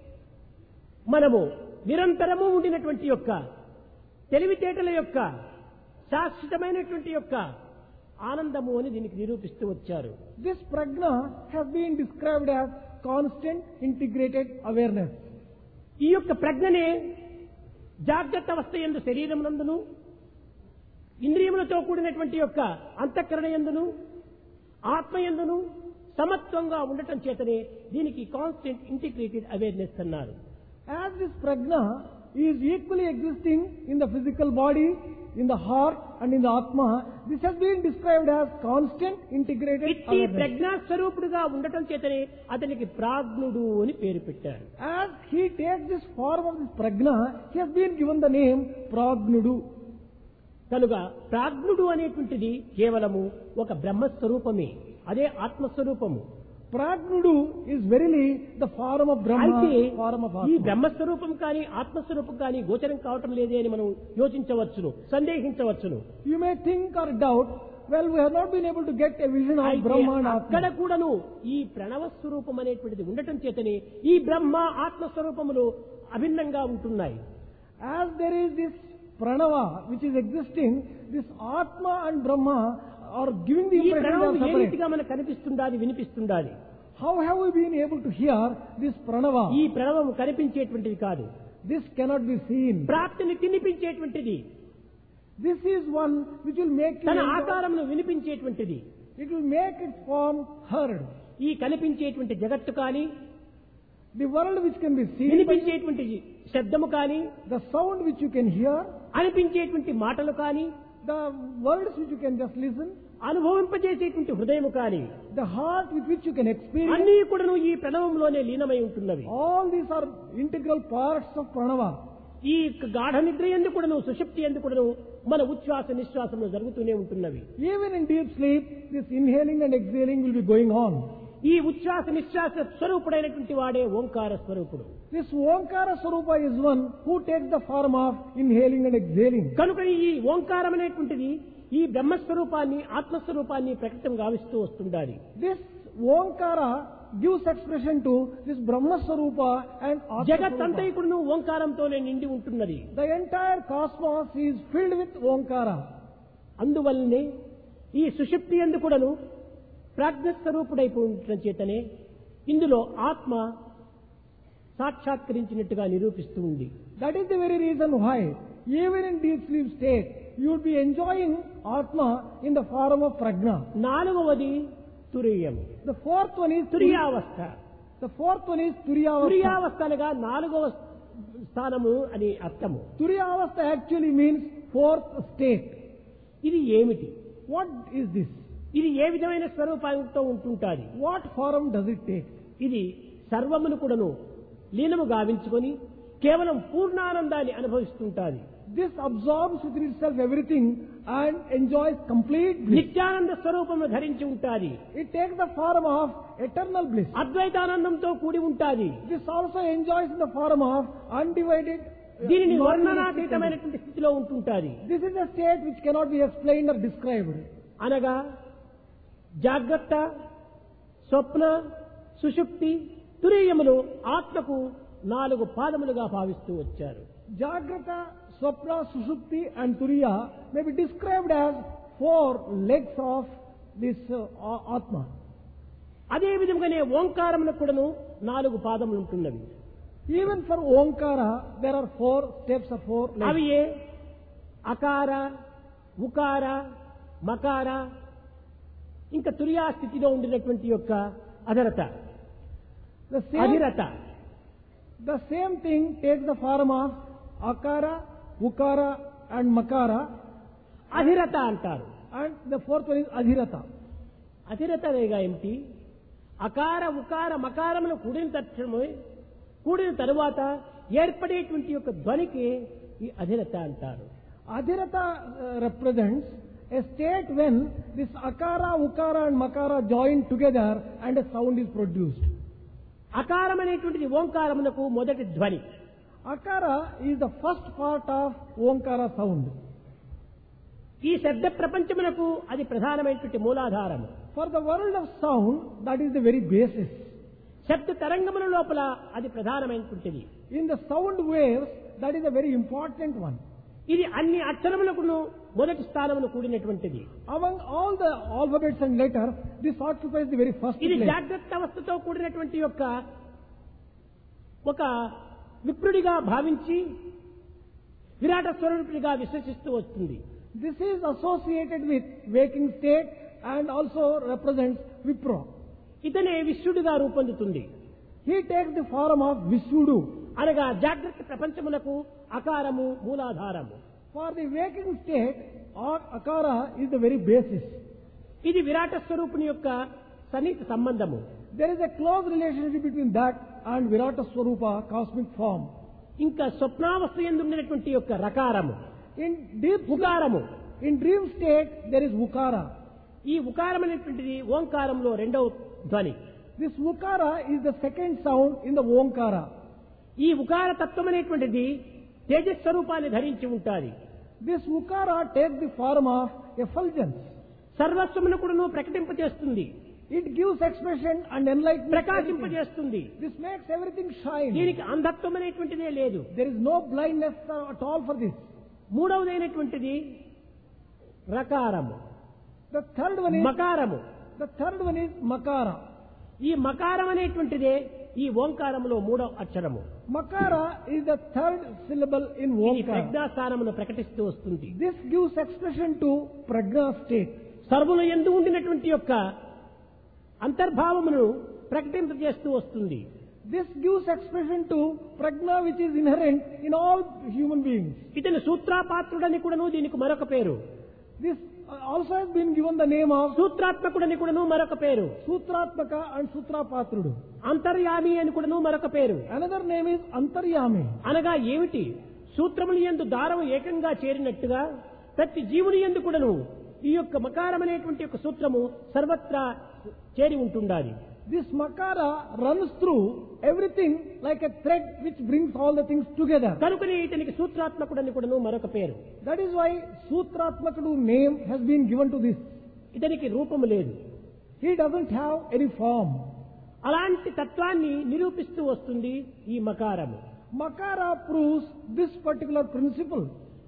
Speaker 1: మనము నిరంతరము ఉండినటువంటి యొక్క తెలివితేటల యొక్క శాశ్వతమైనటువంటి యొక్క ఆనందము అని దీనికి నిరూపిస్తూ వచ్చారు
Speaker 2: This prajna has been described as constant integrated awareness.
Speaker 1: ఈ యొక్క ప్రజ్ఞనే జాగ్రత్త అవస్థ ఎందు శరీరం నందును ఇంద్రియములతో కూడినటువంటి యొక్క అంతఃకరణ ఎందును ఆత్మ ఎందును సమత్వంగా ఉండటం చేతనే దీనికి కాన్స్టెంట్ ఇంటిగ్రేటెడ్ అవేర్నెస్ అన్నారు
Speaker 2: As this prajna is equally existing in the physical body, in the heart and in the atma, this has been described as constant integrated
Speaker 1: ఇట్టి
Speaker 2: awareness.
Speaker 1: ప్రజ్ఞా స్వరూపుడుగా ఉండటం చేతనే అతనికి ప్రాజ్ఞుడు అని పేరు పెట్టారు
Speaker 2: As he takes this form of this prajna, he has been given the name Pragnudu.
Speaker 1: కనుక ప్రాజ్ఞుడు అనేటువంటిది కేవలము ఒక బ్రహ్మస్వరూపమే అదే ఆత్మస్వరూపము
Speaker 2: Pragnudu is verily the form of Brahma,
Speaker 1: అయితే
Speaker 2: form of
Speaker 1: ఈ
Speaker 2: Atma.
Speaker 1: బ్రహ్మస్వరూపం కానీ ఆత్మస్వరూపం కానీ గోచరం కావటం లేదే అని మనం యోచించవచ్చును సందేహించవచ్చును
Speaker 2: You may think or doubt, well, we have not been able to get a vision of
Speaker 1: అయితే
Speaker 2: Brahma and
Speaker 1: అక్కడ
Speaker 2: Atma.
Speaker 1: కూడాను ఈ ప్రణవ స్వరూపం అనేటువంటిది ఉండటం చేతనే ఈ బ్రహ్మ ఆత్మస్వరూపములు అభిన్నంగా ఉంటున్నాయి
Speaker 2: As there is this Pranava which is existing, this Atma and Brahma are giving the
Speaker 1: ఈ
Speaker 2: impression they
Speaker 1: ప్రణవం
Speaker 2: are
Speaker 1: ఏ
Speaker 2: separate.
Speaker 1: రీతిగా మనకు కనిపిస్తుండాలి వినిపిస్తుండాలి
Speaker 2: How have we been able to hear this Pranava?
Speaker 1: ఈ ప్రణవం కనిపించేటువంటిది కాదు
Speaker 2: This cannot be seen.
Speaker 1: ప్రాప్తిని తినిపించేటువంటిది
Speaker 2: This is one which will make you
Speaker 1: తన
Speaker 2: enjoy-
Speaker 1: ఆకారమును వినిపించేటువంటిది
Speaker 2: it will make its form heard.
Speaker 1: ఈ కనిపించేటువంటి జగత్తు కానీ
Speaker 2: The world which can be seen by,
Speaker 1: వినిపించేటువంటి శబ్దము కాని
Speaker 2: the sound which you can hear,
Speaker 1: అనిపించేటువంటి మాటలు కాని
Speaker 2: the words which you can just listen,
Speaker 1: అనుభవింపజేసేటువంటి హృదయము కాని
Speaker 2: the heart with which you can experience,
Speaker 1: అన్నీ కూడాను ఈ ప్రణవంలోనే లీనమై ఉంటున్నవి
Speaker 2: all these are integral parts of pranava.
Speaker 1: ఈ గాఢ నిద్ర ఎందుకు కూడాను సుషుప్తి ఎందుకు కూడాను మన ఉచ్ఛ్వాస నిశ్వాసములు జరుగుతూనే ఉంటున్నవి
Speaker 2: Even in deep sleep, this inhaling and exhaling will be going on.
Speaker 1: ఈ ఉచ్ఛ్వాస నిశ్వాస స్వరూపుడైనటువంటి వాడే ఓంకార స్వరూపుడు
Speaker 2: This Omkara Swarupa is one who takes the form of inhaling and exhaling.
Speaker 1: కనుక ఈ ఓంకారం అనేటువంటిది ఈ బ్రహ్మస్వరూపాన్ని ఆత్మస్వరూపాన్ని ప్రకటన గావిస్తూ వస్తుండాలి
Speaker 2: This Omkara gives expression to this Brahma Swarupa and Atma
Speaker 1: జగత్
Speaker 2: Swarupa.
Speaker 1: అంతైకుడును ఓంకారంతోనే నిండి ఉంటున్నది
Speaker 2: The entire cosmos is filled with Omkara.
Speaker 1: అందువల్లనే ఈ సుషుప్తి ఎందు కూడాను ప్రాజ్ఞస్వరూపుడైపోవటం చేతనే ఇందులో ఆత్మ సాక్షాత్కరించినట్టుగా నిరూపిస్తూ ఉంది
Speaker 2: That is the very reason why, even in deep sleep state, you will be enjoying Atma in the form of Prajna.
Speaker 1: నాలుగవది తురియం
Speaker 2: The fourth one is Turiya.
Speaker 1: తురియావస్థ
Speaker 2: The fourth one is Turiyavastha.
Speaker 1: తురియావస్థ అనగా నాలుగవ స్థానము అని అర్థము
Speaker 2: Turiyavastha actually means fourth state.
Speaker 1: ఇది ఏమిటి
Speaker 2: What is this?
Speaker 1: ఇది ఏ విధమైన స్వరూపంతో ఉంటుంటాది
Speaker 2: What form does it take?
Speaker 1: ఇది సర్వమును కూడాను లీనము గావించుకొని కేవలం పూర్ణానందాన్ని అనుభవిస్తుంటాది
Speaker 2: This absorbs within itself everything and enjoys complete bliss.
Speaker 1: Nityananda స్వరూపము ధరించి ఉంటాది
Speaker 2: It takes the form of eternal bliss.
Speaker 1: అద్వైతానందంతో కూడి ఉంటాది
Speaker 2: This also enjoys in the form of undivided. uh,
Speaker 1: దీనిని
Speaker 2: non-existent.
Speaker 1: వర్ణనాతీతమైనటువంటి స్థితిలో ఉంటుంటాది
Speaker 2: This is a state which cannot be explained or described.
Speaker 1: అనగా జాగ్రత్త స్వప్న సుషుప్తి తురీయములు ఆత్మకు నాలుగు పాదములుగా భావిస్తూ వచ్చారు
Speaker 2: Jagrata, Swapna, Sushupti and Turiya may be described as four legs of this uh, Atma.
Speaker 1: అదే విధంగానే ఓంకారములకు కూడాను నాలుగు పాదములు ఉంటున్నవి
Speaker 2: Even for Omkara, there are four steps or four legs.
Speaker 1: అవి ఏ అకార ఉకార మకార ఇంకా తురియా స్థితిలో ఉండినటువంటి యొక్క అధరత
Speaker 2: The same,
Speaker 1: అధిరత
Speaker 2: the same thing takes the form of Akara, Ukara and Makara
Speaker 1: అధిరత అంటారు
Speaker 2: and the fourth one is Adhirata.
Speaker 1: అధిరత Rega ఏమిటి అకార ఉకార మకారములు కూడిన తక్షణమే కూడిన తరువాత ఏర్పడేటువంటి యొక్క ధ్వనికి ఈ అధిరత అంటారు
Speaker 2: Adhirata uh, represents a state when this Akara, Ukara and Makara join together and a sound is produced.
Speaker 1: అకారం అనేటువంటిది ఓంకారమునకు మొదటి ధ్వని
Speaker 2: Akara is the first part of Omkara sound.
Speaker 1: ఈ శబ్ద ప్రపంచమునకు అది ప్రధానమైనటువంటి మూలాధారము
Speaker 2: For the world of sound, that is the very basis.
Speaker 1: శబ్ద తరంగముల లోపల అది ప్రధానమైనటువంటిది
Speaker 2: In the sound waves, that is a very important one.
Speaker 1: ఇది అన్ని అక్షరములకును మొదటి స్థానమును కూడినటువంటిది
Speaker 2: Among all the alphabets and letters, this occupies the very first
Speaker 1: ఇది
Speaker 2: place.
Speaker 1: జాగ్రత్త అవస్థతో కూడినటువంటి యొక్క ఒక విప్రుడిగా భావించి విరాట స్వరూపుడిగా విశ్వసిస్తూ వస్తుంది
Speaker 2: This is associated with waking state and also represents Vipra.
Speaker 1: ఇతనే విశ్వడుగా రూపొందుతుంది
Speaker 2: He takes the form of Visudu.
Speaker 1: అనగా జాగ్రత్త ప్రపంచములకు అకారము మూలాధారము
Speaker 2: For the waking state, or Akara is the very basis.
Speaker 1: ఇది విరాట స్వరూపుని యొక్క సన్నిహిత సంబంధము
Speaker 2: There is a close relationship between that and Virata Swarupa, cosmic form.
Speaker 1: ఇంకా స్వప్నావస్థ ఎందున్నటువంటి యొక్క రకారము
Speaker 2: In deep
Speaker 1: ఉకారము
Speaker 2: In dream state, there is Ukara.
Speaker 1: ఈ ఉకారం అనేటువంటిది ఓంకారంలో రెండవ ధ్వని
Speaker 2: This Ukara is the second sound in the Omkara.
Speaker 1: ఈ ఉకార తత్వం అనేటువంటిది తేజస్వరూపాన్ని ధరించి ఉంటాది
Speaker 2: This Ukara takes the form of effulgence.
Speaker 1: సర్వస్వమును కూడాను ప్రకటింపజేస్తుంది
Speaker 2: It gives expression and enlightenment.
Speaker 1: ప్రకాశింపజేస్తుంది
Speaker 2: This makes everything shine.
Speaker 1: దీనికి అంధత్వం అనేటువంటిదే లేదు
Speaker 2: There is no blindness at all for this.
Speaker 1: మూడవదైనటువంటిది రకారము
Speaker 2: The third one is
Speaker 1: మకారము
Speaker 2: the third one is Makara.
Speaker 1: ఈ మకారం అనేటువంటిదే ఈ ఓంకారములో మూడవ అక్షరము
Speaker 2: Makara is the third syllable in
Speaker 1: ఇది
Speaker 2: Omkara.
Speaker 1: ప్రజ్ఞాస్థానమును ప్రకటిస్తూ వస్తుంది
Speaker 2: This gives expression to Prajna state.
Speaker 1: సర్వులు ఎందు ఉండినటువంటి యొక్క అంతర్భావమును ప్రకటింపజేస్తూ వస్తుంది
Speaker 2: This gives expression to prajna which is inherent in all human beings.
Speaker 1: ఇతను సూత్రాపాత్రుడని కూడాను దీనికి మరొక పేరు
Speaker 2: This uh, also has been given the name of
Speaker 1: సూత్రాత్మకుడని కూడాను మరొక పేరు
Speaker 2: Sutratmaka and Sutrapatrudu.
Speaker 1: అంతర్యామి అని కూడాను మరొక పేరు
Speaker 2: Another name is Antaryami.
Speaker 1: అనగా ఏమిటి సూత్రములు ఎందు దారం ఏకంగా చేరినట్టుగా ప్రతి జీవుని ఎందు కూడాను ఈ యొక్క మకారం అనేటువంటి యొక్క సూత్రము సర్వత్రా చేరి ఉంటుండాలి
Speaker 2: This Makara runs through everything like a thread which brings all the things together.
Speaker 1: కనుకనే ఇతనికి సూత్రాత్మకుడని కూడాను మరొక పేరు
Speaker 2: That is why Sutratmakadu name has been given to this.
Speaker 1: ఇతనికి రూపము లేదు
Speaker 2: He doesn't have any form.
Speaker 1: అలాంటి తత్వాన్ని నిరూపిస్తూ వస్తుంది ఈ మకారము
Speaker 2: Makara proves this particular principle.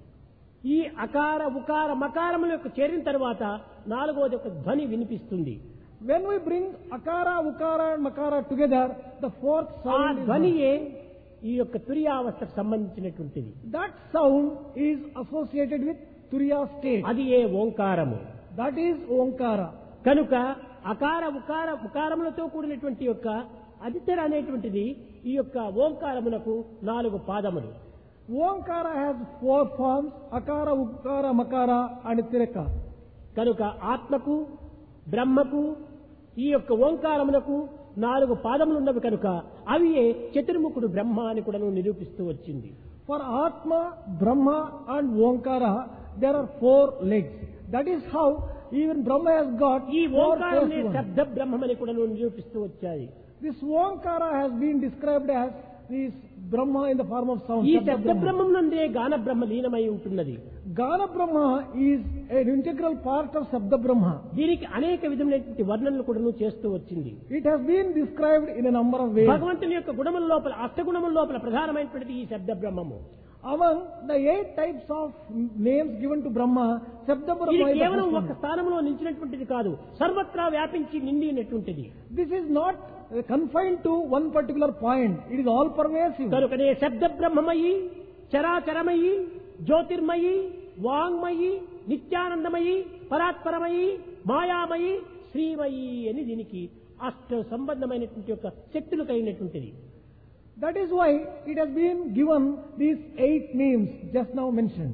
Speaker 1: ఈ అకార ఉకార మకారముల యొక్క చేరిన తర్వాత నాలుగోది ఒక ధ్వని వినిపిస్తుంది
Speaker 2: When we bring Akara, Ukara and Makara together, the fourth
Speaker 1: ఆ
Speaker 2: sound is
Speaker 1: ధ్వనియే ఈ యొక్క తుర్యావస్థకు సంబంధించినటువంటిది
Speaker 2: That sound is associated with Turiya state.
Speaker 1: అది ఏ ఓంకారము
Speaker 2: That is Omkara.
Speaker 1: కనుక అకార ఉకార ఉకారములతో కూడినటువంటి యొక్క అదితర అనేటువంటిది ఈ యొక్క ఓంకారమునకు నాలుగు పాదములు
Speaker 2: Omkara has four forms, Akara, Ukara, Makara and Tireka.
Speaker 1: కనుక ఆత్మకు బ్రహ్మకు ఈ యొక్క ఓంకారమునకు నాలుగు పాదములున్నవి కనుక అవి చతుర్ముఖుడు బ్రహ్మ అని కూడా నిరూపిస్తూ వచ్చింది
Speaker 2: For Atma, Brahma and Omkara, there are four legs. That is how even Brahma has got
Speaker 1: ఈ
Speaker 2: four
Speaker 1: ఓంకారమే
Speaker 2: faces.
Speaker 1: శబ్ద బ్రహ్మని కూడా నిరూపిస్తూ వచ్చాయి
Speaker 2: This Omkara has been described as this Brahma in the form of sound.
Speaker 1: ఈ
Speaker 2: Shabda
Speaker 1: శబ్ద
Speaker 2: Brahma.
Speaker 1: బ్రహ్మం నందే గాన బ్రహ్మ లీనమై ఉంటున్నది
Speaker 2: Gana Brahma is an integral part of Sabda Brahma.
Speaker 1: దీనికి అనేక విధమైనటువంటి వర్ణనలు కూడా చేస్తూ వచ్చింది
Speaker 2: It has been described in a number of ways.
Speaker 1: భగవంతుని యొక్క గుణముల లోపల అష్టగుణముల లోపల ప్రధానమైనటువంటిది ఈ శబ్ద బ్రహ్మము
Speaker 2: Among the eight types of names given to Brahma, Sabda Brahma
Speaker 1: ఇది
Speaker 2: is the
Speaker 1: కేవలం
Speaker 2: first
Speaker 1: ఒక
Speaker 2: one.
Speaker 1: స్థానంలో నిలిచినటువంటిది కాదు సర్వత్రా వ్యాపించి నిండినటువంటిది
Speaker 2: This is not uh, confined to one particular point. It is all pervasive.
Speaker 1: కనుకనే శబ్ద బ్రహ్మమయి చరాచరమయి జ్యోతిర్మయి వాంగ్మయి నిత్యానందమయి పరాత్పరమయి మాయామయి శ్రీమయి అని దీనికి అష్ట సంబంధమైనటువంటి యొక్క శక్తులు కలిగినటువంటిది
Speaker 2: That is why it has been given these eight names just now mentioned.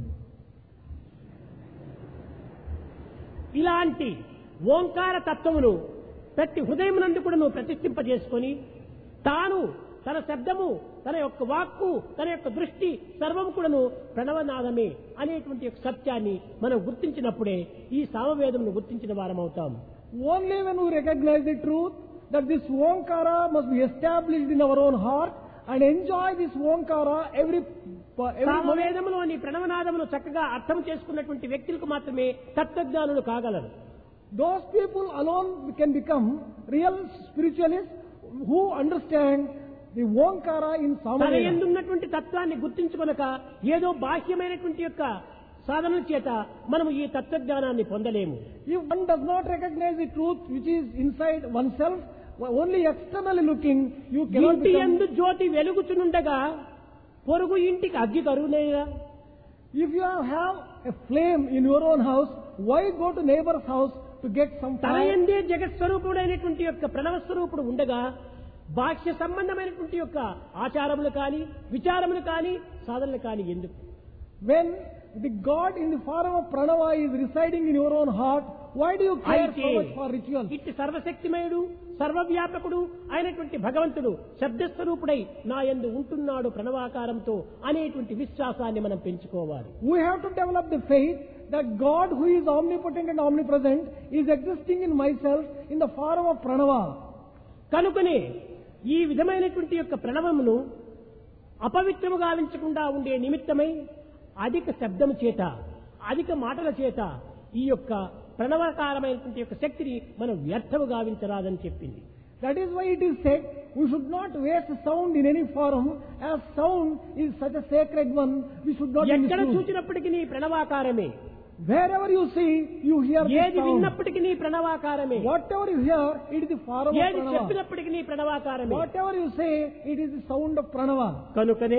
Speaker 1: ఇలాంటి ఓంకార తత్వమును ప్రతి హృదయమునందు కూడాను ప్రతిష్ఠింపజేసుకొని తాను తన శబ్దము తన యొక్క వాక్కు తన యొక్క దృష్టి సర్వం కూడాను ప్రణవనాదమే అనేటువంటి యొక్క సత్యాన్ని మనం గుర్తించినప్పుడే ఈ సామవేదమును గుర్తించిన వారం అవుతాం
Speaker 2: Only when we recognize the truth that this Omkara must be established in our own heart and enjoy this Omkara every, every moment.
Speaker 1: సామవేదములోని ప్రణవనాదమును చక్కగా అర్థం చేసుకున్నటువంటి వ్యక్తులకు మాత్రమే తత్వజ్ఞానులు కాగలరు
Speaker 2: Those people alone can become real spiritualists who understand the Omkara in
Speaker 1: తన
Speaker 2: Samaveda.
Speaker 1: ఎందున్నటువంటి తత్వాన్ని గుర్తించుకొనక ఏదో బాహ్యమైనటువంటి యొక్క సాధనల చేత మనము ఈ తత్వజ్ఞానాన్ని పొందలేము
Speaker 2: If one does not recognize the truth which is inside oneself, only externally looking, you cannot
Speaker 1: ఇంటి
Speaker 2: become...
Speaker 1: ఎందు జ్యోతి వెలుగుచునుండగా పొరుగు ఇంటికి అగ్గి కరువునేగా
Speaker 2: If you have a flame in your own house, why go to neighbor's house to get some
Speaker 1: తన
Speaker 2: fire?
Speaker 1: ఎందే జగత్ స్వరూపుడైనటువంటి యొక్క ప్రణవ స్వరూపుడు ఉండగా బాహ్య సంబంధమైనటువంటి యొక్క ఆచారములు కాని విచారములు కాని సాధనలు కాని ఎందుకు
Speaker 2: When the God in the form of Pranava is residing in your own heart, why do you care
Speaker 1: అయితే
Speaker 2: so much for rituals?
Speaker 1: ఇట్టి సర్వశక్తిమయుడు సర్వవ్యాపకుడు అయినటువంటి భగవంతుడు శబ్దస్వరూపుడై నా యందు ఉంటున్నాడు ప్రణవాకారంతో అనేటువంటి విశ్వాసాన్ని మనం పెంచుకోవాలి
Speaker 2: We have to develop the faith that God who is omnipotent and omnipresent is existing in myself in the form of Pranava.
Speaker 1: కనుకనే ఈ విధమైనటువంటి యొక్క ప్రణవమును అపవిత్రము గావించకుండా ఉండే నిమిత్తమై అధిక శబ్దము చేత అధిక మాటల చేత ఈ యొక్క ప్రణవకారమైనటువంటి యొక్క శక్తిని మనం వ్యర్థము గావించరాదని చెప్పింది
Speaker 2: That is why it is said, we should not waste sound in any form, as sound is such a sacred one, we should not
Speaker 1: ఎక్కడ
Speaker 2: misuse.
Speaker 1: చూచినప్పటికీ నీ ప్రణవాకారమే
Speaker 2: Wherever you see, you hear this
Speaker 1: ఏది
Speaker 2: sound.
Speaker 1: విన్నప్పటికీ నీ ప్రణవాకారమే
Speaker 2: Whatever you hear, it is the form of
Speaker 1: ఏది
Speaker 2: Pranava.
Speaker 1: చెప్పినప్పటికీ నీ ప్రణవాకారమే
Speaker 2: Whatever you say, it is the sound of Pranava.
Speaker 1: కనుకనే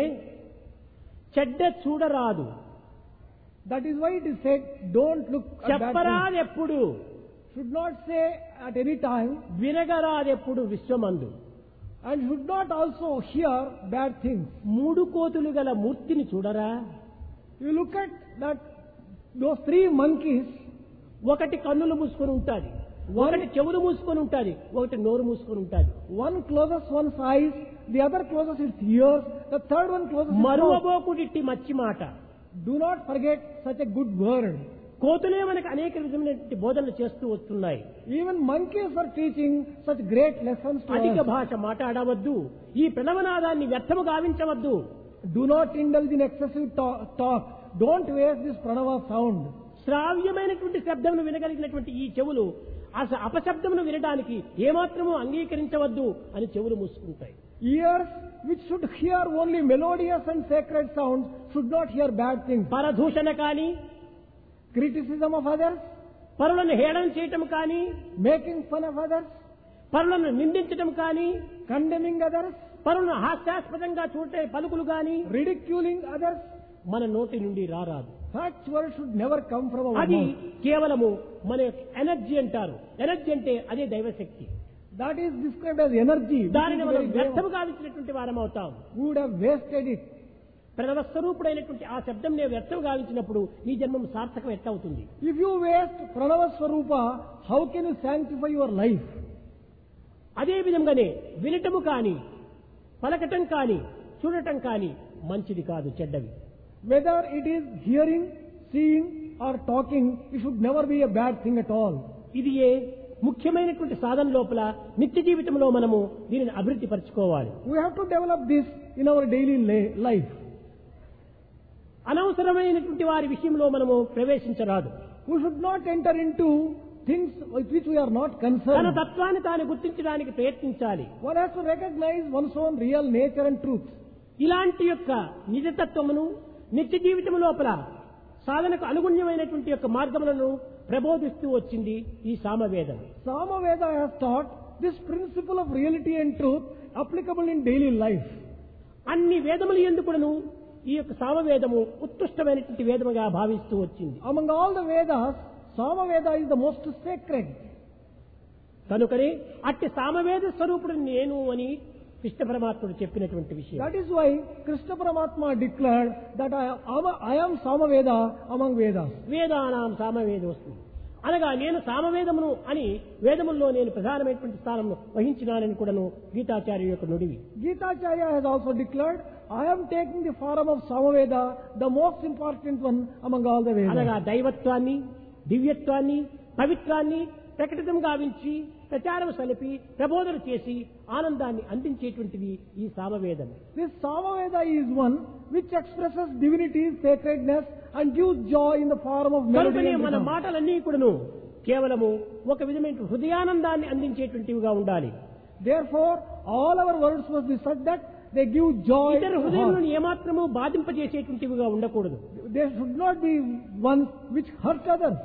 Speaker 1: చెడ్డ చూడరాదు
Speaker 2: That is why it is said, don't look at that thing.
Speaker 1: చెప్పరాదెప్పుడు
Speaker 2: Should not say at any time,
Speaker 1: వినగరాదెప్పుడు విశ్వమందు
Speaker 2: and should not also hear bad things.
Speaker 1: మూడు కోతులు గల మూర్తిని చూడరా
Speaker 2: You look at that, those three monkeys,
Speaker 1: ఒకటి కన్నులు మూసుకొని ఉంటాది ఒకటి చెవులు మూసుకొని ఉంటాది ఒకటి నోరు మూసుకొని ఉంటాది
Speaker 2: one closes one's eyes, the other closes its ears, the third one closes its mouth.
Speaker 1: మరువబోకుడిట్టి మచ్చి మాట
Speaker 2: Do not forget such a good word.
Speaker 1: కోతులే మనకు అనేక విధమైనటువంటి బోధనలు చేస్తూ వస్తున్నాయి
Speaker 2: Even monkeys are teaching such great lessons to
Speaker 1: అధిక
Speaker 2: us.
Speaker 1: భాష మాట్లాడవద్దు ఈ ప్రణవనాదాన్ని వ్యర్థము గావించవద్దు
Speaker 2: Do not indulge in excessive ta- talk. Don't waste this pranava sound.
Speaker 1: శ్రావ్యమైనటువంటి శబ్దమును వినగలిగినటువంటి ఈ చెవులు అసలు అపశబ్దమును వినడానికి ఏమాత్రము అంగీకరించవద్దు అని చెవులు మూసుకుంటాయి
Speaker 2: Ears which should hear only melodious and sacred sounds should not hear bad things.
Speaker 1: పరదూషణ కానీ
Speaker 2: Criticism of others,
Speaker 1: పరులను హేళన చేయటం కానీ
Speaker 2: making fun of others,
Speaker 1: పరులను నిందించటం కానీ
Speaker 2: condemning others,
Speaker 1: పరులను హాస్యాస్పదంగా చూడే పలుకులు గాని
Speaker 2: ridiculing others.
Speaker 1: మన నోటి నుండి రారాదు
Speaker 2: Such words should never come from our
Speaker 1: అది
Speaker 2: mouth.
Speaker 1: కేవలము మన యొక్క ఎనర్జీ అంటారు ఎనర్జీ అంటే అదే దైవశక్తి
Speaker 2: That is described as energy. which
Speaker 1: దానిని
Speaker 2: is
Speaker 1: మనం
Speaker 2: very
Speaker 1: వ్యర్థము
Speaker 2: deva.
Speaker 1: గావించినటువంటి వారం అవుతాం
Speaker 2: We would have wasted it.
Speaker 1: ప్రణవస్వరూపుడైనటువంటి ఆ శబ్దం నేను వ్యర్థం గావించినప్పుడు నీ జన్మం సార్థకం ఎట్టవుతుంది
Speaker 2: If you waste Pranava Swarupa, how can you sanctify your life?
Speaker 1: అదే విధంగానే వినటము కాని పలకటం కాని చూడటం కాని మంచిది కాదు చెడ్డవి
Speaker 2: Whether it is hearing, seeing, or talking, it should never be a bad thing at all.
Speaker 1: ఇది ఏ ముఖ్యమైనటువంటి సాధన లోపల నిత్య జీవితంలో మనము దీనిని అభివృద్ధి పరచుకోవాలి
Speaker 2: We have to develop this in our daily la- life.
Speaker 1: అనవసరమైనటువంటి వారి విషయంలో మనము ప్రవేశించరాదు
Speaker 2: We should not enter into things with which we are not
Speaker 1: తన
Speaker 2: concerned.
Speaker 1: తత్వాన్ని తాను గుర్తించడానికి ప్రయత్నించాలి
Speaker 2: One has to recognize one's own real nature and truth.
Speaker 1: ఇలాంటి యొక్క నిజతత్వమును నిత్య జీవితం లోపల సాధనకు అనుగుణ్యమైనటువంటి యొక్క మార్గములను ప్రబోధిస్తూ వచ్చింది ఈ సామవేదం
Speaker 2: Samaveda has taught this principle of reality and truth applicable in daily life.
Speaker 1: అన్ని వేదములు ఎందుకును ఈ యొక్క సామవేదము ఉత్కృష్టమైనటువంటి వేదముగా భావిస్తూ వచ్చింది
Speaker 2: Among all the Vedas, Samaveda is the most sacred.
Speaker 1: కనుకనే అట్టి సామవేద స్వరూపుడు నేను అని కృష్ణ పరమాత్ముడు చెప్పినటువంటి విషయం
Speaker 2: That is why Krishna Paramatma declared that I am, I am Samaveda among Vedas.
Speaker 1: వేదానాం సామవేదోస్తు అనగా నేను సామవేదమును అని వేదముల్లో నేను ప్రధానమైనటువంటి స్థానం వహించినానని కూడాను గీతాచార్య యొక్క నుడివి
Speaker 2: Gita Acharya has also declared, I am taking the form of Samaveda, the most important one among all the
Speaker 1: అనగా
Speaker 2: Vedas.
Speaker 1: దైవత్వాన్ని దివ్యత్వాన్ని పవిత్రాన్ని ప్రకటితం గావించి ప్రచారం సలిపి ప్రబోధన చేసి ఆనందాన్ని అందించేటువంటిది ఈ సామవేదం
Speaker 2: This Samaveda is one which expresses divinity, sacredness and gives joy in the form of melody
Speaker 1: కనుకనే
Speaker 2: and
Speaker 1: మన
Speaker 2: rhythm.
Speaker 1: మాటలన్నీ కూడాను కేవలము ఒక విధమైన హృదయానందాన్ని అందించేటువంటివిగా ఉండాలి
Speaker 2: Therefore, all our words must be such that they give joy.
Speaker 1: ఇతర
Speaker 2: to the
Speaker 1: హృదయములను
Speaker 2: heart.
Speaker 1: ఏమాత్రము బాధింపజేసేటువంటివిగా ఉండకూడదు
Speaker 2: They should not be ones which hurt others.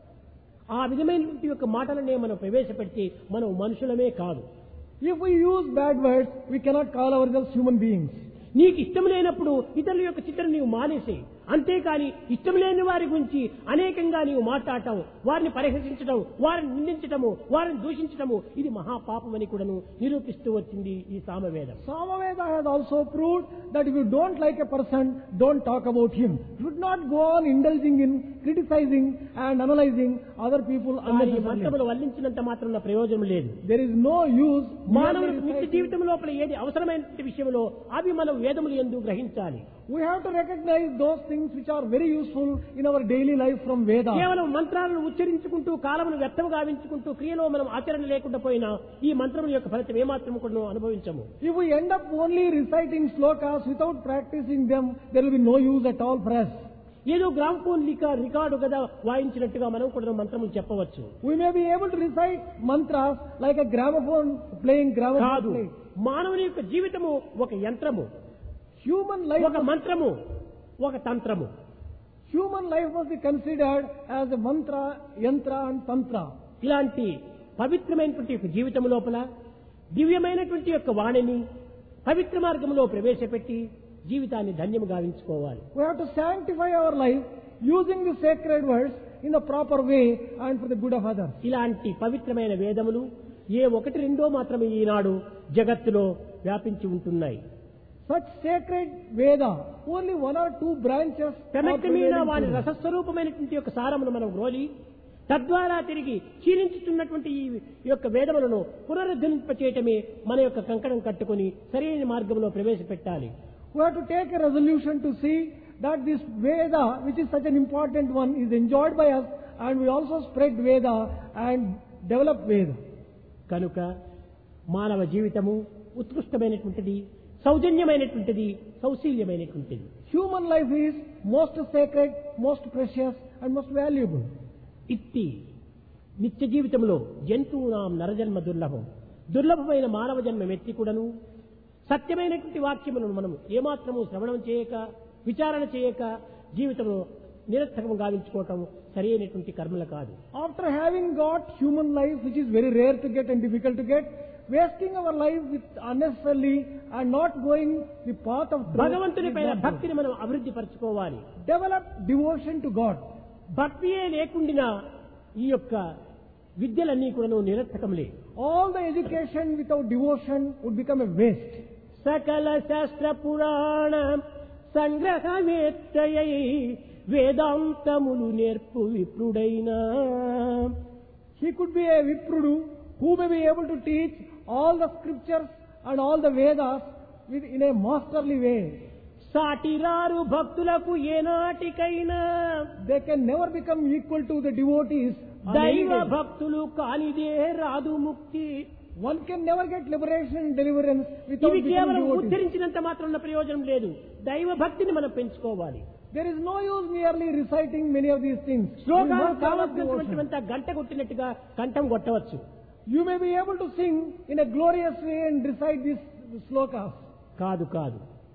Speaker 1: ఆ విధమైనటువంటి యొక్క మాటలనే మనం ప్రవేశపెడితే మనం మనుషులమే కాదు
Speaker 2: If we use bad words, we cannot call ourselves human beings.
Speaker 1: నీకు ఇష్టం లేనప్పుడు ఇతరుల యొక్క చిత్రం నీవు మానేసే అంతేకాని ఇష్టం లేని వారి గురించి అనేకంగా నీవు మాట్లాడటం వారిని పరిహసించడం వారిని నిందించటము వారిని దూషించటము ఇది మహాపాపమని కూడాను నిరూపిస్తూ వచ్చింది ఈ సామవేదం
Speaker 2: Samaveda has also proved that if you don't like a person, don't talk about him. You should not go on indulging in criticizing and analyzing other people
Speaker 1: కానీ ఈ
Speaker 2: unnecessarily.
Speaker 1: మంత్రములు వల్లించినంత మాత్రం ప్రయోజనం లేదు
Speaker 2: There is no use
Speaker 1: మానవులకు
Speaker 2: merely
Speaker 1: నిత్య
Speaker 2: reciting.
Speaker 1: జీవితం లోపల ఏది అవసరమైనటువంటి విషయంలో అవి మనం వేదములు ఎందు గ్రహించాలి
Speaker 2: We have to recognize those things which are very useful in our daily life from Veda.
Speaker 1: కేవలం మంత్రాలను ఉచ్చరించుకుంటూ కాలమును వ్యర్థము గావించుకుంటూ క్రియలో మనం ఆచరణ లేకుండా పోయినా ఈ మంత్రముల యొక్క ఫలితం ఏమాత్రం కూడా అనుభవించము
Speaker 2: If we end up only reciting slokas without practicing them, there will be no use at all for us.
Speaker 1: ఏదో గ్రామ్ఫోన్ లికా రికార్డు కదా వాయించినట్టుగా మనం కూడా మంత్రములు చెప్పవచ్చు
Speaker 2: We may be able to recite mantras like a gramophone playing gramophone
Speaker 1: కాదు
Speaker 2: play.
Speaker 1: మానవుని యొక్క జీవితము ఒక యంత్రము
Speaker 2: Human life,
Speaker 1: ఒక మంత్రము ఒక తంత్రము
Speaker 2: human life must be considered as a mantra, yantra and tantra.
Speaker 1: ఇలాంటి పవిత్రమైనటువంటి యొక్క జీవితం లోపల దివ్యమైనటువంటి యొక్క వాణిని పవిత్ర మార్గంలో ప్రవేశపెట్టి జీవితాన్ని ధన్యము గావించుకోవాలి
Speaker 2: We have to sanctify our life using the sacred words in the proper way and for the good of others.
Speaker 1: ఇలాంటి పవిత్రమైన వేదములు ఏ ఒకటి రెండో మాత్రమే ఈనాడు జగత్తులో వ్యాపించి ఉంటున్నాయి
Speaker 2: Such sacred Veda, only one or two branches are
Speaker 1: క్రమక్రమేణా
Speaker 2: prevailing
Speaker 1: వాని
Speaker 2: today.
Speaker 1: రసస్వరూపమైనటువంటి యొక్క సారమును మనం గ్రోలి తద్వారా తిరిగి క్షీణించుతున్నటువంటి ఈ ఈ యొక్క వేదములను పునరుద్ధరింపచేయటమే మన యొక్క కంకణం కట్టుకొని సరైన మార్గంలో ప్రవేశపెట్టాలి
Speaker 2: We have to take a resolution to see that this Veda, which is such an important one, is enjoyed by us and we also spread Veda and develop Veda.
Speaker 1: కనుక మానవ జీవితము ఉత్కృష్టమైనటువంటిది సౌజన్యమైనటువంటిది సౌశీల్యమైనటువంటిది
Speaker 2: Human life is most sacred, most precious and most valuable.
Speaker 1: ఇట్టి నిత్య జీవితంలో జంతువునాం నరజన్మ దుర్లభం దుర్లభమైన మానవ జన్మ ఎత్తి కూడాను సత్యమైనటువంటి వాక్యములను మనం ఏమాత్రము శ్రవణం చేయక విచారణ చేయక జీవితంలో నిరర్థకం గావించుకోవటం సరి అయినటువంటి కర్మలు కాదు
Speaker 2: After having got human life, which is very rare to get and difficult to get, wasting our life with unnecessarily and not going the path of truth
Speaker 1: భగవంతుని
Speaker 2: is
Speaker 1: పైన
Speaker 2: not good.
Speaker 1: భక్తిని మనం అభివృద్ధి పరచుకోవాలి
Speaker 2: Develop devotion to God.
Speaker 1: భక్తియే లేకుండా ఈ యొక్క విద్యలన్నీ కూడా నిరర్థకములే
Speaker 2: All the education without devotion would become a waste.
Speaker 1: సకల శాస్త్ర పురాణ సంగ్రహవేత్తయై వేదాంతములు నేర్పు విప్రుడైనా
Speaker 2: He could be a Viprudu who may be able to teach all the scriptures and all the Vedas with, in a masterly way.
Speaker 1: సాటిరారు భక్తులకు ఏనాటికైనా
Speaker 2: They can never become equal to the devotees. on any
Speaker 1: దైవ
Speaker 2: day.
Speaker 1: భక్తులు కానిదే రాదు ముక్తి
Speaker 2: One can never get liberation and deliverance without
Speaker 1: ఇవి
Speaker 2: becoming
Speaker 1: కేవలం
Speaker 2: devotees.
Speaker 1: ఉద్ధరించినంత మాత్రం ఉన్న ప్రయోజనం లేదు దైవ భక్తిని మనం పెంచుకోవాలి
Speaker 2: There is no use merely reciting many of these things. You
Speaker 1: శ్లోకాలు
Speaker 2: must develop devotion.
Speaker 1: కావాల్సినటువంటి గంట కొట్టినట్టుగా కంఠం కొట్టవచ్చు
Speaker 2: You may be able to sing in a glorious way and recite these slokas.
Speaker 1: కాదు కాదు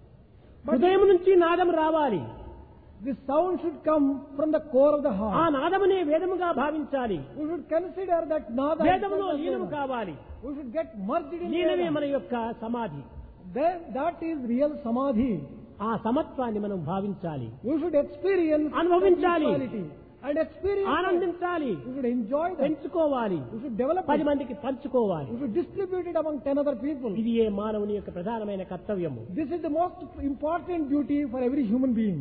Speaker 1: హృదయం నుంచి నాదం రావాలి
Speaker 2: This sound should come from the core of the
Speaker 1: ఆ
Speaker 2: heart.
Speaker 1: నాదమునే వేదముగా భావించాలి
Speaker 2: We should consider that nada.
Speaker 1: వేదములో
Speaker 2: itself as
Speaker 1: లీనము
Speaker 2: Veda.
Speaker 1: కావాలి
Speaker 2: We should get merged in
Speaker 1: లీనమే
Speaker 2: Veda.
Speaker 1: మన యొక్క సమాధి
Speaker 2: Then that is real samadhi.
Speaker 1: ఆ సమత్వాన్ని మనం భావించాలి
Speaker 2: We should experience
Speaker 1: అనుభవించాలి.
Speaker 2: spirituality and experience. it.
Speaker 1: ఆనందించాలి
Speaker 2: We should enjoy that.
Speaker 1: పెంచుకోవాలి
Speaker 2: We should develop
Speaker 1: పది
Speaker 2: it.
Speaker 1: మందికి పంచుకోవాలి
Speaker 2: We should distribute it among ten other people.
Speaker 1: ఇది ఏ మానవుని యొక్క ప్రధానమైన కర్తవ్యము
Speaker 2: This is the most important duty for every human being.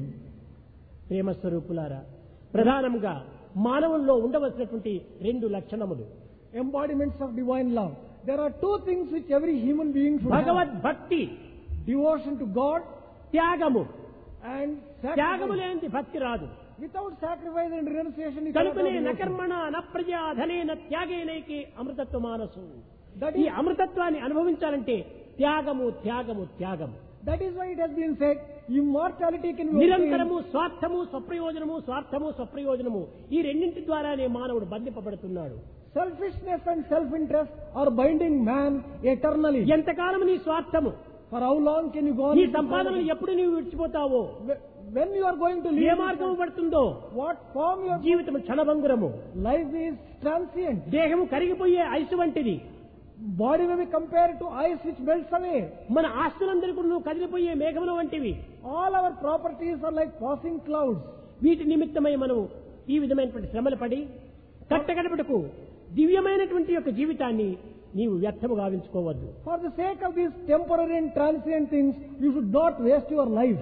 Speaker 1: ప్రేమ స్వరూపులారా ప్రధానంగా మానవుల్లో ఉండవలసినటువంటి రెండు లక్షణములు
Speaker 2: Embodiments of divine love. There are two things which every human being should have.
Speaker 1: భగవద్భక్తి
Speaker 2: Devotion to God
Speaker 1: త్యాగము
Speaker 2: and
Speaker 1: త్యాగము
Speaker 2: sacrifice.
Speaker 1: లేని భక్తి రాదు
Speaker 2: Without sacrifice and renunciation, you cannot
Speaker 1: కనుకనే
Speaker 2: have devotion.
Speaker 1: నకర్మణ నప్రజా ధనేన త్యాగేనైకి అమృతత్వ మానసు
Speaker 2: That
Speaker 1: ఈ
Speaker 2: is,
Speaker 1: అమృతత్వాన్ని అనుభవించాలంటే త్యాగము త్యాగము త్యాగము
Speaker 2: that is why it has been said, immortality can be
Speaker 1: నిరంతరము
Speaker 2: obtained.
Speaker 1: స్వార్థము స్వప్రయోజనము స్వార్థము స్వప్రయోజనము ఈ రెండింటి ద్వారానే మానవుడు బంధింపబడుతున్నాడు
Speaker 2: Selfishness and self-interest are binding man eternally.
Speaker 1: ఎంతకాలం నీ స్వార్థము
Speaker 2: For how long can you go on?
Speaker 1: నీ
Speaker 2: with this
Speaker 1: సంపాదనలు
Speaker 2: life?
Speaker 1: ఎప్పుడు నీవు విడిచిపోతావో
Speaker 2: When you are going to
Speaker 1: A
Speaker 2: leave,
Speaker 1: మార్గము పడుతుందో
Speaker 2: what form your
Speaker 1: జీవితం క్షణభంగురము
Speaker 2: life is transient.
Speaker 1: దేహము కరిగిపోయే ఐసు వంటిది
Speaker 2: Body may be compared to ice which melts away.
Speaker 1: మన ఆస్తులందరూ కూడా నువ్వు కదిలిపోయే మేఘముల వంటివి
Speaker 2: All our properties are like passing clouds.
Speaker 1: వీటి నిమిత్తమై మనం ఈ విధమైనటువంటి శ్రమలు పడి కట్టగడపటకు దివ్యమైనటువంటి యొక్క జీవితాన్ని నీవు వ్యర్థము గావించుకోవద్దు
Speaker 2: For the sake of these temporary and transient things, you should not waste your life.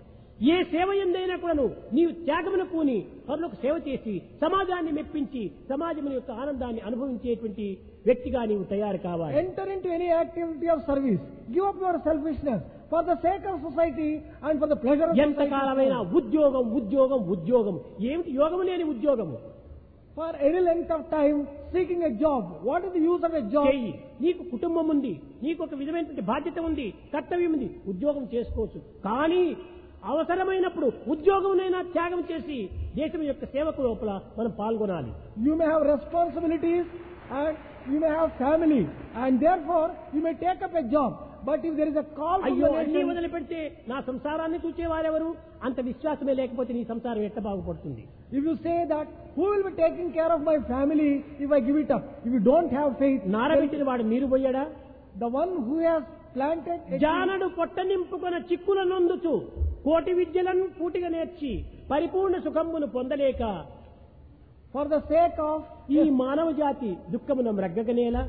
Speaker 1: ఏ సేవ ఎందైనా కూడాను నీవు త్యాగమును పూని పరులకు సేవ చేసి సమాజాన్ని మెప్పించి సమాజం యొక్క ఆనందాన్ని అనుభవించేటువంటి వ్యక్తిగా నీవు తయారు కావాలి
Speaker 2: Enter into any activity of service. Give up your selfishness for the sake of society and for the pleasure of
Speaker 1: ఎంతకాలమైన
Speaker 2: society.
Speaker 1: ఉద్యోగం ఉద్యోగం ఉద్యోగం ఏమిటి యోగము లేని ఉద్యోగము
Speaker 2: For any length of time, seeking a job. What is the use of a job?
Speaker 1: చేయి నీకు కుటుంబం ఉంది నీకు ఒక విధమైనటువంటి బాధ్యత ఉంది కర్తవ్యం ఉంది ఉద్యోగం చేసుకోవచ్చు కానీ అవసరమైనప్పుడు ఉద్యోగంనైనా త్యాగం చేసి దేశం యొక్క సేవకు లోపల మనం పాల్గొనాలి
Speaker 2: You may have responsibilities and you may have family and therefore you may take up a job. But if there is a call from
Speaker 1: అయ్యో
Speaker 2: the
Speaker 1: అన్ని
Speaker 2: nation,
Speaker 1: వదిలిపెడితే నా సంసారాన్ని చూచేవారెవరు అంత విశ్వాసమే లేకపోతే నీ సంసారం ఎట్ట బాగుపడుతుంది
Speaker 2: if you say that, who will be taking care of my family if I give it up? If you don't have faith, then
Speaker 1: నారబెట్టిన వాడు నీరు పోయాడా
Speaker 2: the one who has planted a
Speaker 1: జానడు పొట్ట నింపుకొన చిక్కుల నొందుచు కోటి విద్యలను పూటిగా నేర్చి పరిపూర్ణ సుఖమును పొందలేక
Speaker 2: for the sake of
Speaker 1: ఈ మానవ జాతి దుఃఖమున మ్రగ్గగనేలా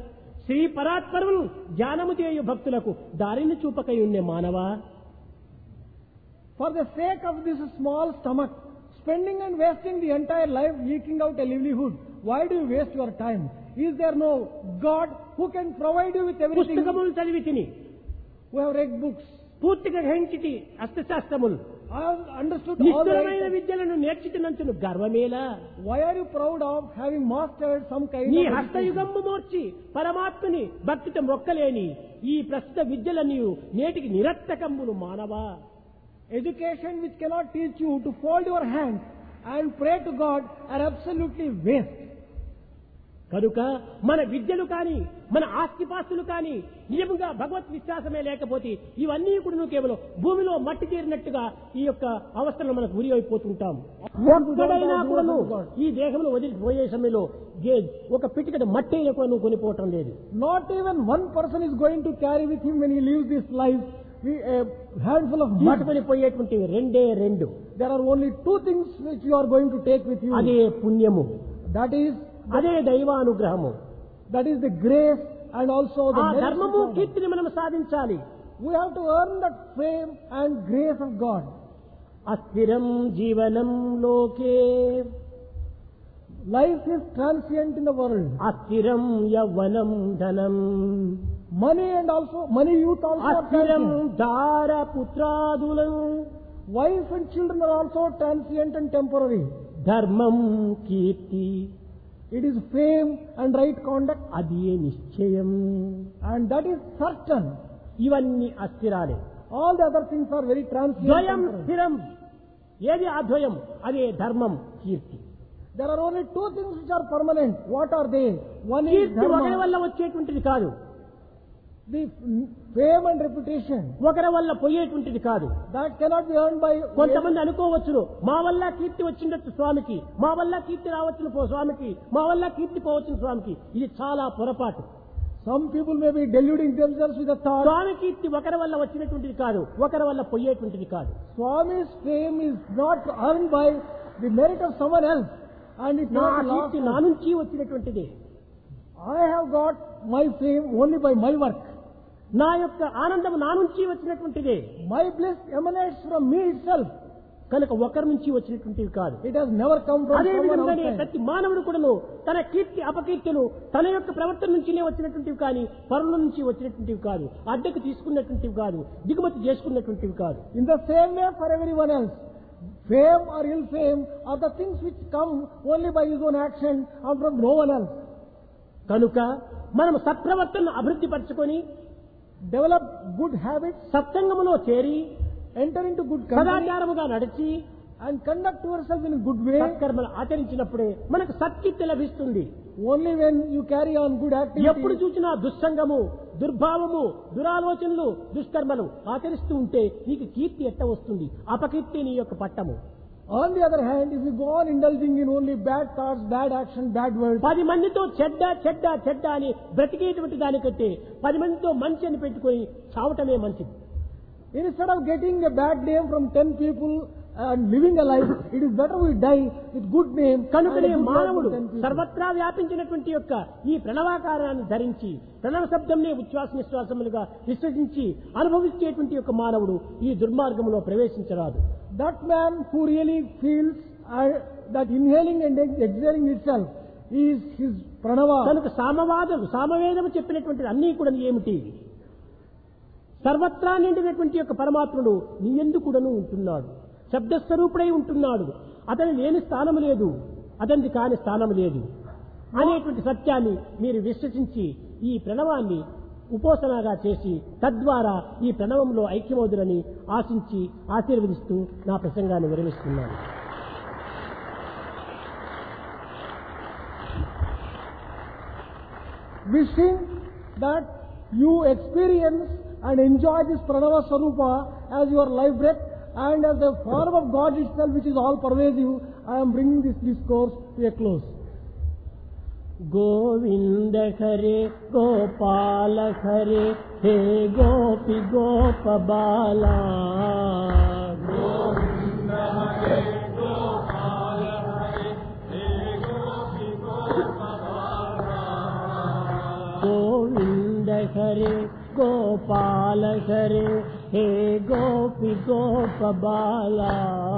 Speaker 1: శ్రీ పరాత్పరమును ధ్యానము చేయు భక్తులకు దారిని చూపకై ఉండే మానవా
Speaker 2: For the sake of this small stomach, spending and wasting the entire life eking out a livelihood, why do you waste your time? Is there no God who can provide you with everything?
Speaker 1: పుస్తకములు చదివి తిని
Speaker 2: We have read books.
Speaker 1: పూర్తిగా గ్రహించితి అష్టశాస్త్రములు
Speaker 2: I have understood all
Speaker 1: నిష్ఠురమైన
Speaker 2: the
Speaker 1: విద్యలను నేర్చితినంచును గర్వమేలా
Speaker 2: Why are you proud of having mastered some kind
Speaker 1: నీ
Speaker 2: of education?
Speaker 1: హస్తయుగమ్ము మోర్చి పరమాత్మని భక్తితో మొక్కలేని ఈ ప్రస్తుత విద్యలన్నీ నేటికి నిరత్తకమ్ములు మానవా
Speaker 2: Education which cannot teach you to fold your hands and pray to God are absolutely waste.
Speaker 1: కనుక మన విద్యలు కానీ మన ఆస్తిపాస్తులు కానీ నిజంగా భగవత్ విశ్వాసమే లేకపోతే ఇవన్నీ కూడా నువ్వు కేవలం భూమిలో మట్టి తీరినట్టుగా ఈ యొక్క అవస్థలను మనకు గురి అయిపోతుంటాం ఒక్కడైనా కూడాను ఈ దేహంలో వదిలిపోయే సమయంలో గే- ఒక పిటికడ మట్టి అయినా కూడా నువ్వు కొనిపోవటం లేదు
Speaker 2: Not even one person is going to carry with him when he leaves this life we- a handful of mud.
Speaker 1: మట్టుకొని పోయేటువంటి రెండే రెండు
Speaker 2: There are only two things which you are going to take with you.
Speaker 1: అదే పుణ్యము
Speaker 2: That is
Speaker 1: అదే దైవానుగ్రహము
Speaker 2: that is the grace and also the
Speaker 1: ఆ
Speaker 2: mercy
Speaker 1: ధర్మము
Speaker 2: of God.
Speaker 1: కీర్తిని మనం సాధించాలి
Speaker 2: We have to earn that fame and grace of God.
Speaker 1: అస్థిరం జీవనం లోకే
Speaker 2: Life is transient in the world.
Speaker 1: అస్థిరం యవ్వనం ధనం
Speaker 2: Money and also money, youth also are
Speaker 1: అస్థిరం
Speaker 2: transient.
Speaker 1: దార పుత్రాదులం
Speaker 2: Wife and children are also transient and temporary.
Speaker 1: ధర్మం కీర్తి
Speaker 2: It is fame and right conduct,
Speaker 1: అది నిశ్చయం
Speaker 2: and that is certain.
Speaker 1: ఇవన్నీ అస్థిరాలే
Speaker 2: All the other things are very transient.
Speaker 1: ద్వయం
Speaker 2: temporary.
Speaker 1: స్థిరం ఏది అద్వయం అదే ధర్మం కీర్తి
Speaker 2: There are only two things which are permanent. What are they? One is
Speaker 1: కీర్తి ఒకరి
Speaker 2: dharma,
Speaker 1: వల్ల వచ్చేటువంటిది కాదు
Speaker 2: the fame and reputation.
Speaker 1: ఒకరి వల్ల పోయేటువంటిది కాదు
Speaker 2: That cannot be earned by
Speaker 1: కొంతమంది అనుకోవచ్చును మా వల్ల కీర్తి వచ్చిండొచ్చు స్వామికి మా వల్ల కీర్తి రావచ్చును పో స్వామికి మా వల్ల కీర్తి పోవచ్చును స్వామికి ఇది చాలా పొరపాటు
Speaker 2: Some people may be deluding themselves with the thought,
Speaker 1: స్వామి కీర్తి ఒకరి వల్ల వచ్చినటువంటిది కాదు ఒకరి వల్ల పోయేటువంటిది కాదు
Speaker 2: Swami's fame is not earned by the merit of someone else. And it's
Speaker 1: నా
Speaker 2: not
Speaker 1: కీర్తి నా
Speaker 2: lost.
Speaker 1: నుంచి వచ్చినటువంటిది
Speaker 2: I have got my fame only by my work.
Speaker 1: నా యొక్క ఆనందం నా నుంచి వచ్చినటువంటిదే
Speaker 2: My bliss emanates from me itself.
Speaker 1: కనుక ఒకరి నుంచి వచ్చినటువంటివి కాదు
Speaker 2: It has never come from
Speaker 1: అదే
Speaker 2: someone
Speaker 1: విధంగానే
Speaker 2: outside.
Speaker 1: ప్రతి మానవుడు కూడాను తన కీర్తి అపకీర్తులు తన యొక్క ప్రవర్తన నుంచినే వచ్చినటువంటివి కానీ పరుల నుంచి వచ్చినటువంటివి కాదు అద్దెకు తీసుకున్నటువంటివి కాదు దిగుమతి చేసుకున్నటువంటివి కాదు
Speaker 2: In the same way for everyone else. Fame or ill fame are the things which come only by his own action and from no one else.
Speaker 1: కనుక మనం సత్ప్రవర్తనను అభివృద్ధి పరచుకొని
Speaker 2: Develop good habits,
Speaker 1: సత్సంగములో చేరి
Speaker 2: enter into good company,
Speaker 1: సదాచారముగా నడిచి
Speaker 2: and conduct yourself in a good way.
Speaker 1: సత్కర్మలు ఆచరించినప్పుడే మనకు సత్కీర్తి లభిస్తుంది
Speaker 2: Only when you carry on good
Speaker 1: ఎప్పుడు
Speaker 2: activities,
Speaker 1: చూసినా దుస్సంగము దుర్భావము దురాలోచనలు దుష్కర్మలు ఆచరిస్తూ ఉంటే నీకు కీర్తి ఎట్ట వస్తుంది అపకీర్తి నీ యొక్క పట్టము
Speaker 2: on the other hand, if you go on indulging in only bad thoughts, bad action, bad words,
Speaker 1: పది మందితో చెడ్డ చెడ్డ చెడ్డ అని బ్రతికేటువంటి దానికంటే పది మందితో మంచి అని పెట్టుకొని చావటమే మంచిది
Speaker 2: instead of getting a bad name from ten people and living a life, it is better we die with good name and a
Speaker 1: కనుకనే
Speaker 2: good life
Speaker 1: మానవుడు
Speaker 2: with 10 people.
Speaker 1: సర్వత్రా వ్యాపించినటువంటి యొక్క ఈ ప్రణవాకారాన్ని ధరించి ప్రణవ శబ్దంనే ఉచ్ఛ్వాస నిశ్వాసములుగా విశ్వసించి అనుభవించేటువంటి యొక్క మానవుడు ఈ దుర్మార్గంలో ప్రవేశించరాదు
Speaker 2: That man who really feels uh, that inhaling and ex- exhaling itself is his pranava.
Speaker 1: కనుక సామవాదం సామవేదము చెప్పినటువంటి అన్నీ కూడా ఏమిటి సర్వత్రా నిండినటువంటి యొక్క పరమాత్ముడు నీ ఎందుకుడను ఉంటున్నాడు శబ్దస్వరూపుడై ఉంటున్నాడు అతని లేని స్థానము లేదు అతనిది కాని స్థానము లేదు అనేటువంటి సత్యాన్ని మీరు విశ్వసించి ఈ ప్రణవాన్ని ఉపోసనగా చేసి తద్వారా ఈ ప్రణవంలో ఐక్యమవుదురని ఆశించి ఆశీర్వదిస్తూ నా ప్రసంగాన్ని విరమిస్తున్నాను
Speaker 2: Wishing that you experience and enjoy this pranava sarupa as your life breath and as the form of God itself which is all pervasive, I am bringing this discourse to a close.
Speaker 1: Govinda Hare Gopala Hare హే గోపి గోప బాలా గోవింద హరే గోపాల హరే హే గోపి గోప బాలా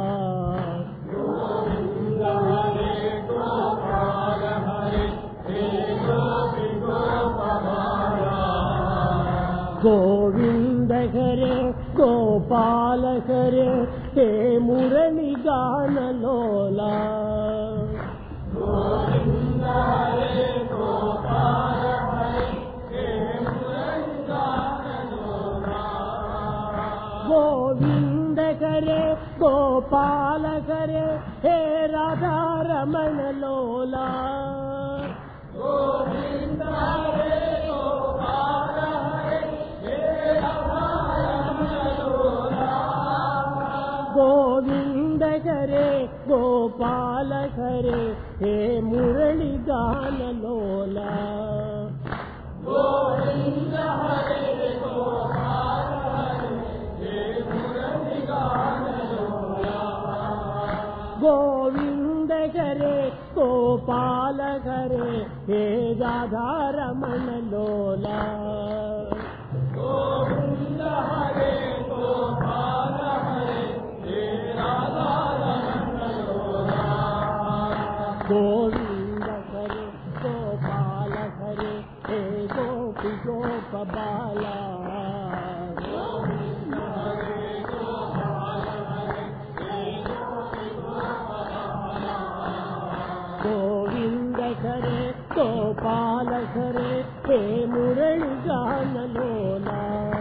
Speaker 1: గోవింద హరే గోపాల హరే హే మురళి గానలోలా గోవింద హరే గోపాల హరే హే రాధారమణ లోలా గోవింద హరే గోపాల హరే హే మురళి గానలోలా గోవింద హరే గోపాల హరే హే రాధారమణ లోలా గోవింద హరే గోపాల హరే హే గోపి గోప బాలా గోవింద హరే గోపాల హరే హే మురళి గానలోలా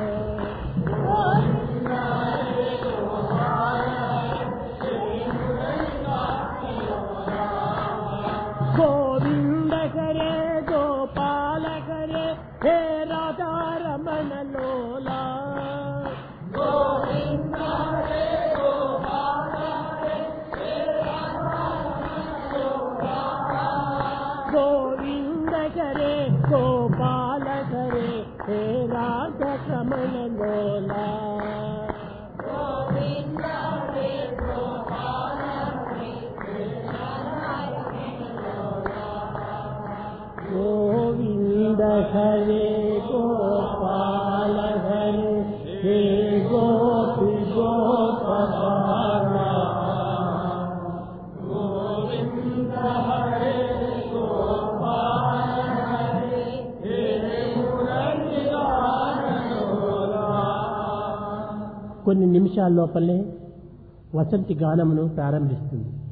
Speaker 1: గోవింద హరే గోపాల హరే హే రాధారమణ లోలా గోవింద హరే గోపాల హరే హే రాధరమణ లోలా గోవింద హరే గోపాల హరే హే గోపి గోప బాలా కొన్ని నిమిషాల లోపలే వసంతి గానమును ప్రారంభిస్తుంది